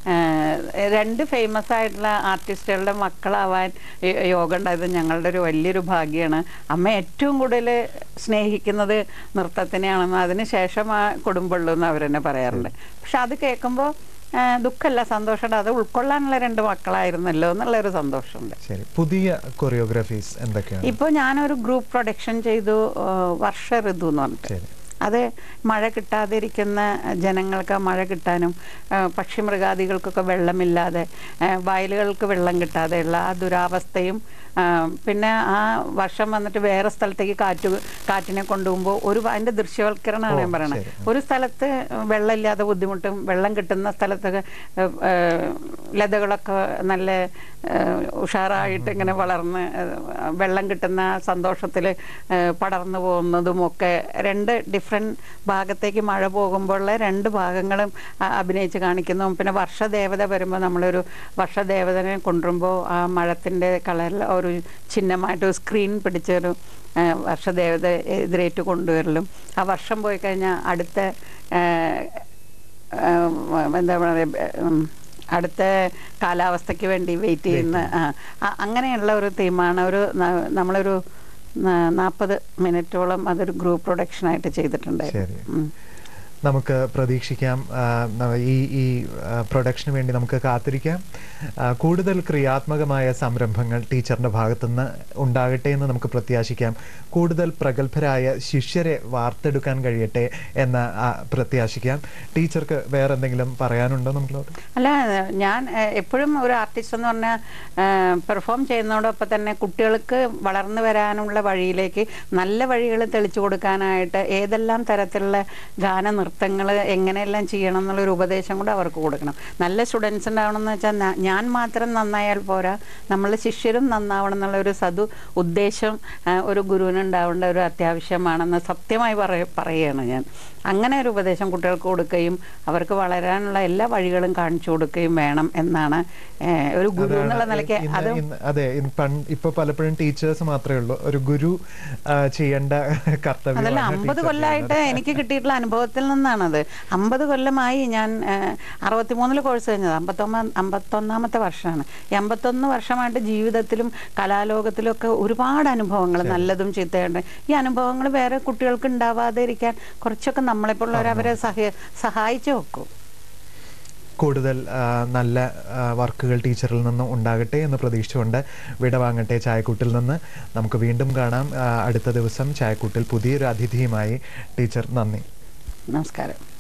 ഏഹ് രണ്ട് ഫേമസ് ആയിട്ടുള്ള ആർട്ടിസ്റ്റുകളുടെ മക്കളാവാൻ യ- യോഗം ഉണ്ടായത് ഞങ്ങളുടെ ഒരു വലിയൊരു ഭാഗ്യമാണ് അമ്മ ഏറ്റവും കൂടുതൽ സ്നേഹിക്കുന്നത് നൃത്തത്തിനെയാണെന്ന് അതിന് ശേഷം ആ കുടുംബമുള്ളൂ എന്ന് അവർ തന്നെ പറയാറുണ്ട് പക്ഷെ അത് കേൾക്കുമ്പോൾ ദുഃഖമല്ല സന്തോഷമുണ്ട് അത് ഉൾക്കൊള്ളാനുള്ള രണ്ട് മക്കളായിരുന്നല്ലോ എന്നുള്ളൊരു സന്തോഷമുണ്ട് ശരി പുതിയ കൊറിയോഗ്രാഫീസ് എന്തൊക്കെയാണ് ഇപ്പോൾ ഞാനൊരു ഗ്രൂപ്പ് പ്രൊഡക്ഷൻ ചെയ്തു ആ, വർഷ ഋതു എന്ന് പറഞ്ഞിട്ട് അത് മഴ കിട്ടാതിരിക്കുന്ന ജനങ്ങൾക്ക് മഴ കിട്ടാനും ആ, പക്ഷിമൃഗാദികൾക്കൊക്കെ വെള്ളമില്ലാതെ ആ, വയലുകൾക്ക് വെള്ളം കിട്ടാതെയുള്ള ആ ദുരാവസ്ഥയും ആ, പിന്നെ ആ വർഷം വന്നിട്ട് വേറെ സ്ഥലത്തേക്ക് കാറ്റ് കാറ്റിനെ കൊണ്ടുപോകുമ്പോൾ ഒരു അതിൻ്റെ ദൃശ്യവൽക്കരണമാണ് ഞാൻ പറയണത് ഒരു സ്ഥലത്ത് വെള്ളമില്ലാതെ ബുദ്ധിമുട്ടും വെള്ളം കിട്ടുന്ന സ്ഥലത്തൊക്കെ ഏ, ഏ, ലതകളൊക്കെ നല്ല ഏ, ഉഷാറായിട്ട് ഇങ്ങനെ വളർന്ന് ഏ, വെള്ളം കിട്ടുന്ന സന്തോഷത്തിൽ പടർന്നു പോകുന്നതും ഒക്കെ രണ്ട് ഡിഫറെൻറ്റ് ഭാഗത്തേക്ക് മഴ പോകുമ്പോഴുള്ള രണ്ട് ഭാഗങ്ങളും അ- അഭിനയിച്ച് കാണിക്കുന്നു പിന്നെ വർഷദേവത വരുമ്പോൾ നമ്മളൊരു വർഷദേവതനെ കൊണ്ടുവരുമ്പോൾ ആ മഴത്തിൻ്റെ കളറിൽ ഒരു ചിഹ്നമായിട്ട് ഒരു സ്ക്രീൻ പിടിച്ചൊരു ആ, വർഷദേവത എതിരേറ്റ് കൊണ്ടുവരലും ആ വർഷം പോയി കഴിഞ്ഞാൽ അടുത്ത ആ, ആ, എന്താ പറയുക ഉം, അടുത്ത കാലാവസ്ഥയ്ക്ക് വേണ്ടി വെയിറ്റ് ചെയ്യുന്ന ആ, ആ, അങ്ങനെയുള്ള ഒരു തീമാണ് ഒരു ന- നമ്മളൊരു നാൽപ്പത് മിനിറ്റോളം അതൊരു ഗ്രൂപ്പ് പ്രൊഡക്ഷനായിട്ട് ചെയ്തിട്ടുണ്ടായിരുന്നു ഉം. നമുക്ക് പ്രതീക്ഷിക്കാം ആ, ന- ഈ ഈ പ്രൊഡക്ഷന് വേണ്ടി നമുക്ക് കാത്തിരിക്കാം ആ, കൂടുതൽ ക്രിയാത്മകമായ സംരംഭങ്ങൾ ടീച്ചറിന്റെ ഭാഗത്തുനിന്ന് ഉണ്ടാകട്ടെ എന്ന് നമുക്ക് പ്രത്യാശിക്കാം കൂടുതൽ പ്രഗത്ഭരായ ശിഷ്യരെ വാർത്തെടുക്കാൻ കഴിയട്ടെ എന്ന് ആ, പ്രത്യാശിക്കാം ടീച്ചർക്ക് വേറെ എന്തെങ്കിലും പറയാനുണ്ടോ നമ്മളോട് അല്ല ഞാൻ ഏഹ്, എപ്പോഴും ഒരു ആർട്ടിസ്റ്റ് എന്ന് പറഞ്ഞാൽ പെർഫോം ചെയ്യുന്നതോടൊപ്പം തന്നെ കുട്ടികൾക്ക് വളർന്നു വരാനുള്ള വഴിയിലേക്ക് നല്ല വഴികൾ തെളിച്ചു കൊടുക്കാനായിട്ട് ഏതെല്ലാം തരത്തിലുള്ള ഗാന നൃത്തങ്ങൾ എങ്ങനെയെല്ലാം ചെയ്യണം എന്നുള്ളൊരു ഉപദേശം കൂടെ അവർക്ക് കൊടുക്കണം നല്ല സ്റ്റുഡൻസ് ഉണ്ടാവണം എന്ന് വെച്ചാൽ ന- ഞാൻ മാത്രം നന്നായാൽ പോരാ നമ്മൾ ശിഷ്യരും നന്നാവണം എന്നുള്ള ഒരു സതു ഉദ്ദേശം ആ, ഒരു ഗുരുവിന് ഉണ്ടാവേണ്ട ഒരു അത്യാവശ്യമാണെന്ന് സത്യമായി പറയ പറയുകയാണ് ഞാൻ അങ്ങനെ ഒരു ഉപദേശം കുട്ടികൾക്ക് കൊടുക്കുകയും അവർക്ക് വളരാനുള്ള എല്ലാ വഴികളും കാണിച്ചു കൊടുക്കുകയും വേണം എന്നാണ് ഏഹ്, ഒരു ഗുരു അതാണ് എന്നുള്ള നിലയ്ക്ക് ഇന്ന് അത് ഇന്ന് അതെ ഇന്ന് പണ്ട് ഇപ്പൊ പലപ്പോഴും ടീച്ചേഴ്സ് മാത്രമേ ഉള്ളൂ ഒരു ഗുരു ആ, ചെയ്യേണ്ട അതല്ല കർത്തവ്യമാണ് അമ്പത് ടീച്ചർ കൊല്ലമായിട്ട് എനിക്ക് കിട്ടിയിട്ടുള്ള അനുഭവത്തിൽ നിന്നാണത് അമ്പത് കൊല്ലമായി ഞാൻ അറുപത്തിമൂന്നില് കോഴ്സ് കഴിഞ്ഞത് അമ്പത്തൊമ്പ അമ്പത്തൊന്നാമത്തെ വർഷമാണ് ഈ അമ്പത്തൊന്ന് വർഷമായിട്ട് ജീവിതത്തിലും കലാലോകത്തിലും ഒക്കെ ഒരുപാട് അനുഭവങ്ങൾ നല്ലതും ചീത്തയുണ്ട് ഈ അനുഭവങ്ങൾ വേറെ കുട്ടികൾക്ക് ഉണ്ടാവാതെ ഇരിക്കാൻ കുറച്ചൊക്കെ നമ്മളെപ്പോലുള്ളവർ അവരെ സഹ സഹായിച്ചു നോക്കും കൂടുതൽ ആ, നല്ല ആ, വർക്കുകൾ ടീച്ചറിൽ നിന്നും ഉണ്ടാകട്ടെ എന്ന് പ്രതീക്ഷിച്ചുകൊണ്ട് വിട വാങ്ങട്ടെ ചായക്കൂട്ടിൽ നിന്ന് നമുക്ക് വീണ്ടും കാണാം ആ, അടുത്ത ദിവസം ചായക്കൂട്ടിൽ പുതിയൊരു അതിഥിയുമായി ടീച്ചർ നന്ദി നമസ്കാരം